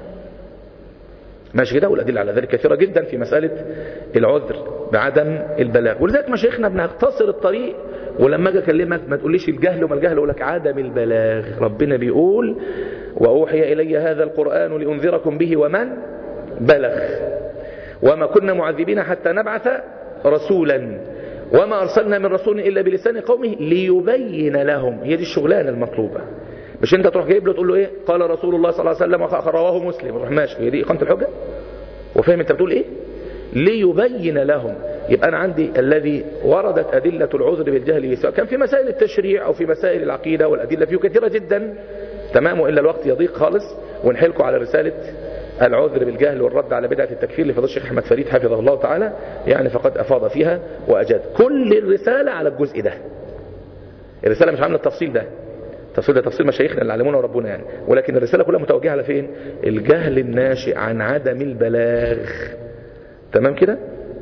ماشي كده والأدلة على ذلك كثيرة جدا في مسألة العذر بعدم البلاغ ولذلك مشايخنا بنختصر الطريق ولما اجي اكلمك ما تقوليش الجهل وما الجهل اقول لك عدم البلاغ ربنا بيقول واوحي الي هذا القران لانذركم به ومن بلغ وما كنا معذبين حتى نبعث رسولا وما ارسلنا من رسول الا بلسان قومه ليبين لهم هي دي الشغلانه المطلوبه مش انت تروح جايب له تقول له ايه قال رسول الله صلى الله عليه وسلم رواه مسلم روح ماشي هي دي اقامه الحجه وفاهم انت بتقول ايه ليبين لهم يبقى أنا عندي الذي وردت أدلة العذر بالجهل سواء كان في مسائل التشريع أو في مسائل العقيدة والأدلة فيه كثيرة جدا تمام وإلا الوقت يضيق خالص ونحلكم على رسالة العذر بالجهل والرد على بدعة التكفير لفضل الشيخ أحمد فريد حفظه الله تعالى يعني فقد أفاض فيها وأجاد كل الرسالة على الجزء ده الرسالة مش عاملة التفصيل ده التفصيل ده تفصيل مشايخنا اللي علمونا وربنا يعني ولكن الرسالة كلها متوجهة على فين الجهل الناشئ عن عدم البلاغ تمام كده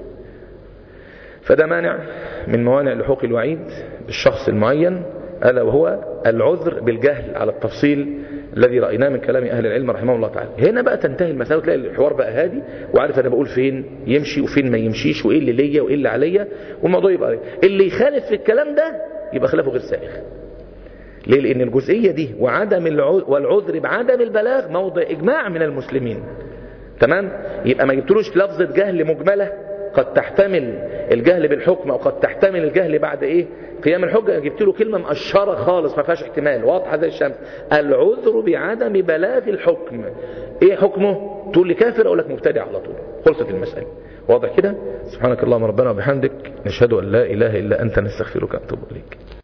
فده مانع من موانع لحوق الوعيد بالشخص المعين ألا وهو العذر بالجهل على التفصيل الذي رأيناه من كلام أهل العلم رحمه الله تعالى هنا بقى تنتهي المسألة وتلاقي الحوار بقى هادي وعارف أنا بقول فين يمشي وفين ما يمشيش وإيه اللي ليا وإيه اللي عليا والموضوع يبقى عليه. اللي يخالف في الكلام ده يبقى خلافه غير سائغ ليه لأن الجزئية دي وعدم العذر والعذر بعدم البلاغ موضع إجماع من المسلمين تمام يبقى ما جبتلوش لفظة جهل مجملة قد تحتمل الجهل بالحكم او قد تحتمل الجهل بعد ايه قيام الحجة جبت له كلمة مقشرة خالص ما فيهاش احتمال واضحة زي الشمس العذر بعدم بلاغ الحكم ايه حكمه تقول لي كافر اقول لك مبتدع على طول خلصت المسألة واضح كده سبحانك اللهم ربنا وبحمدك نشهد ان لا اله الا انت نستغفرك ونتوب اليك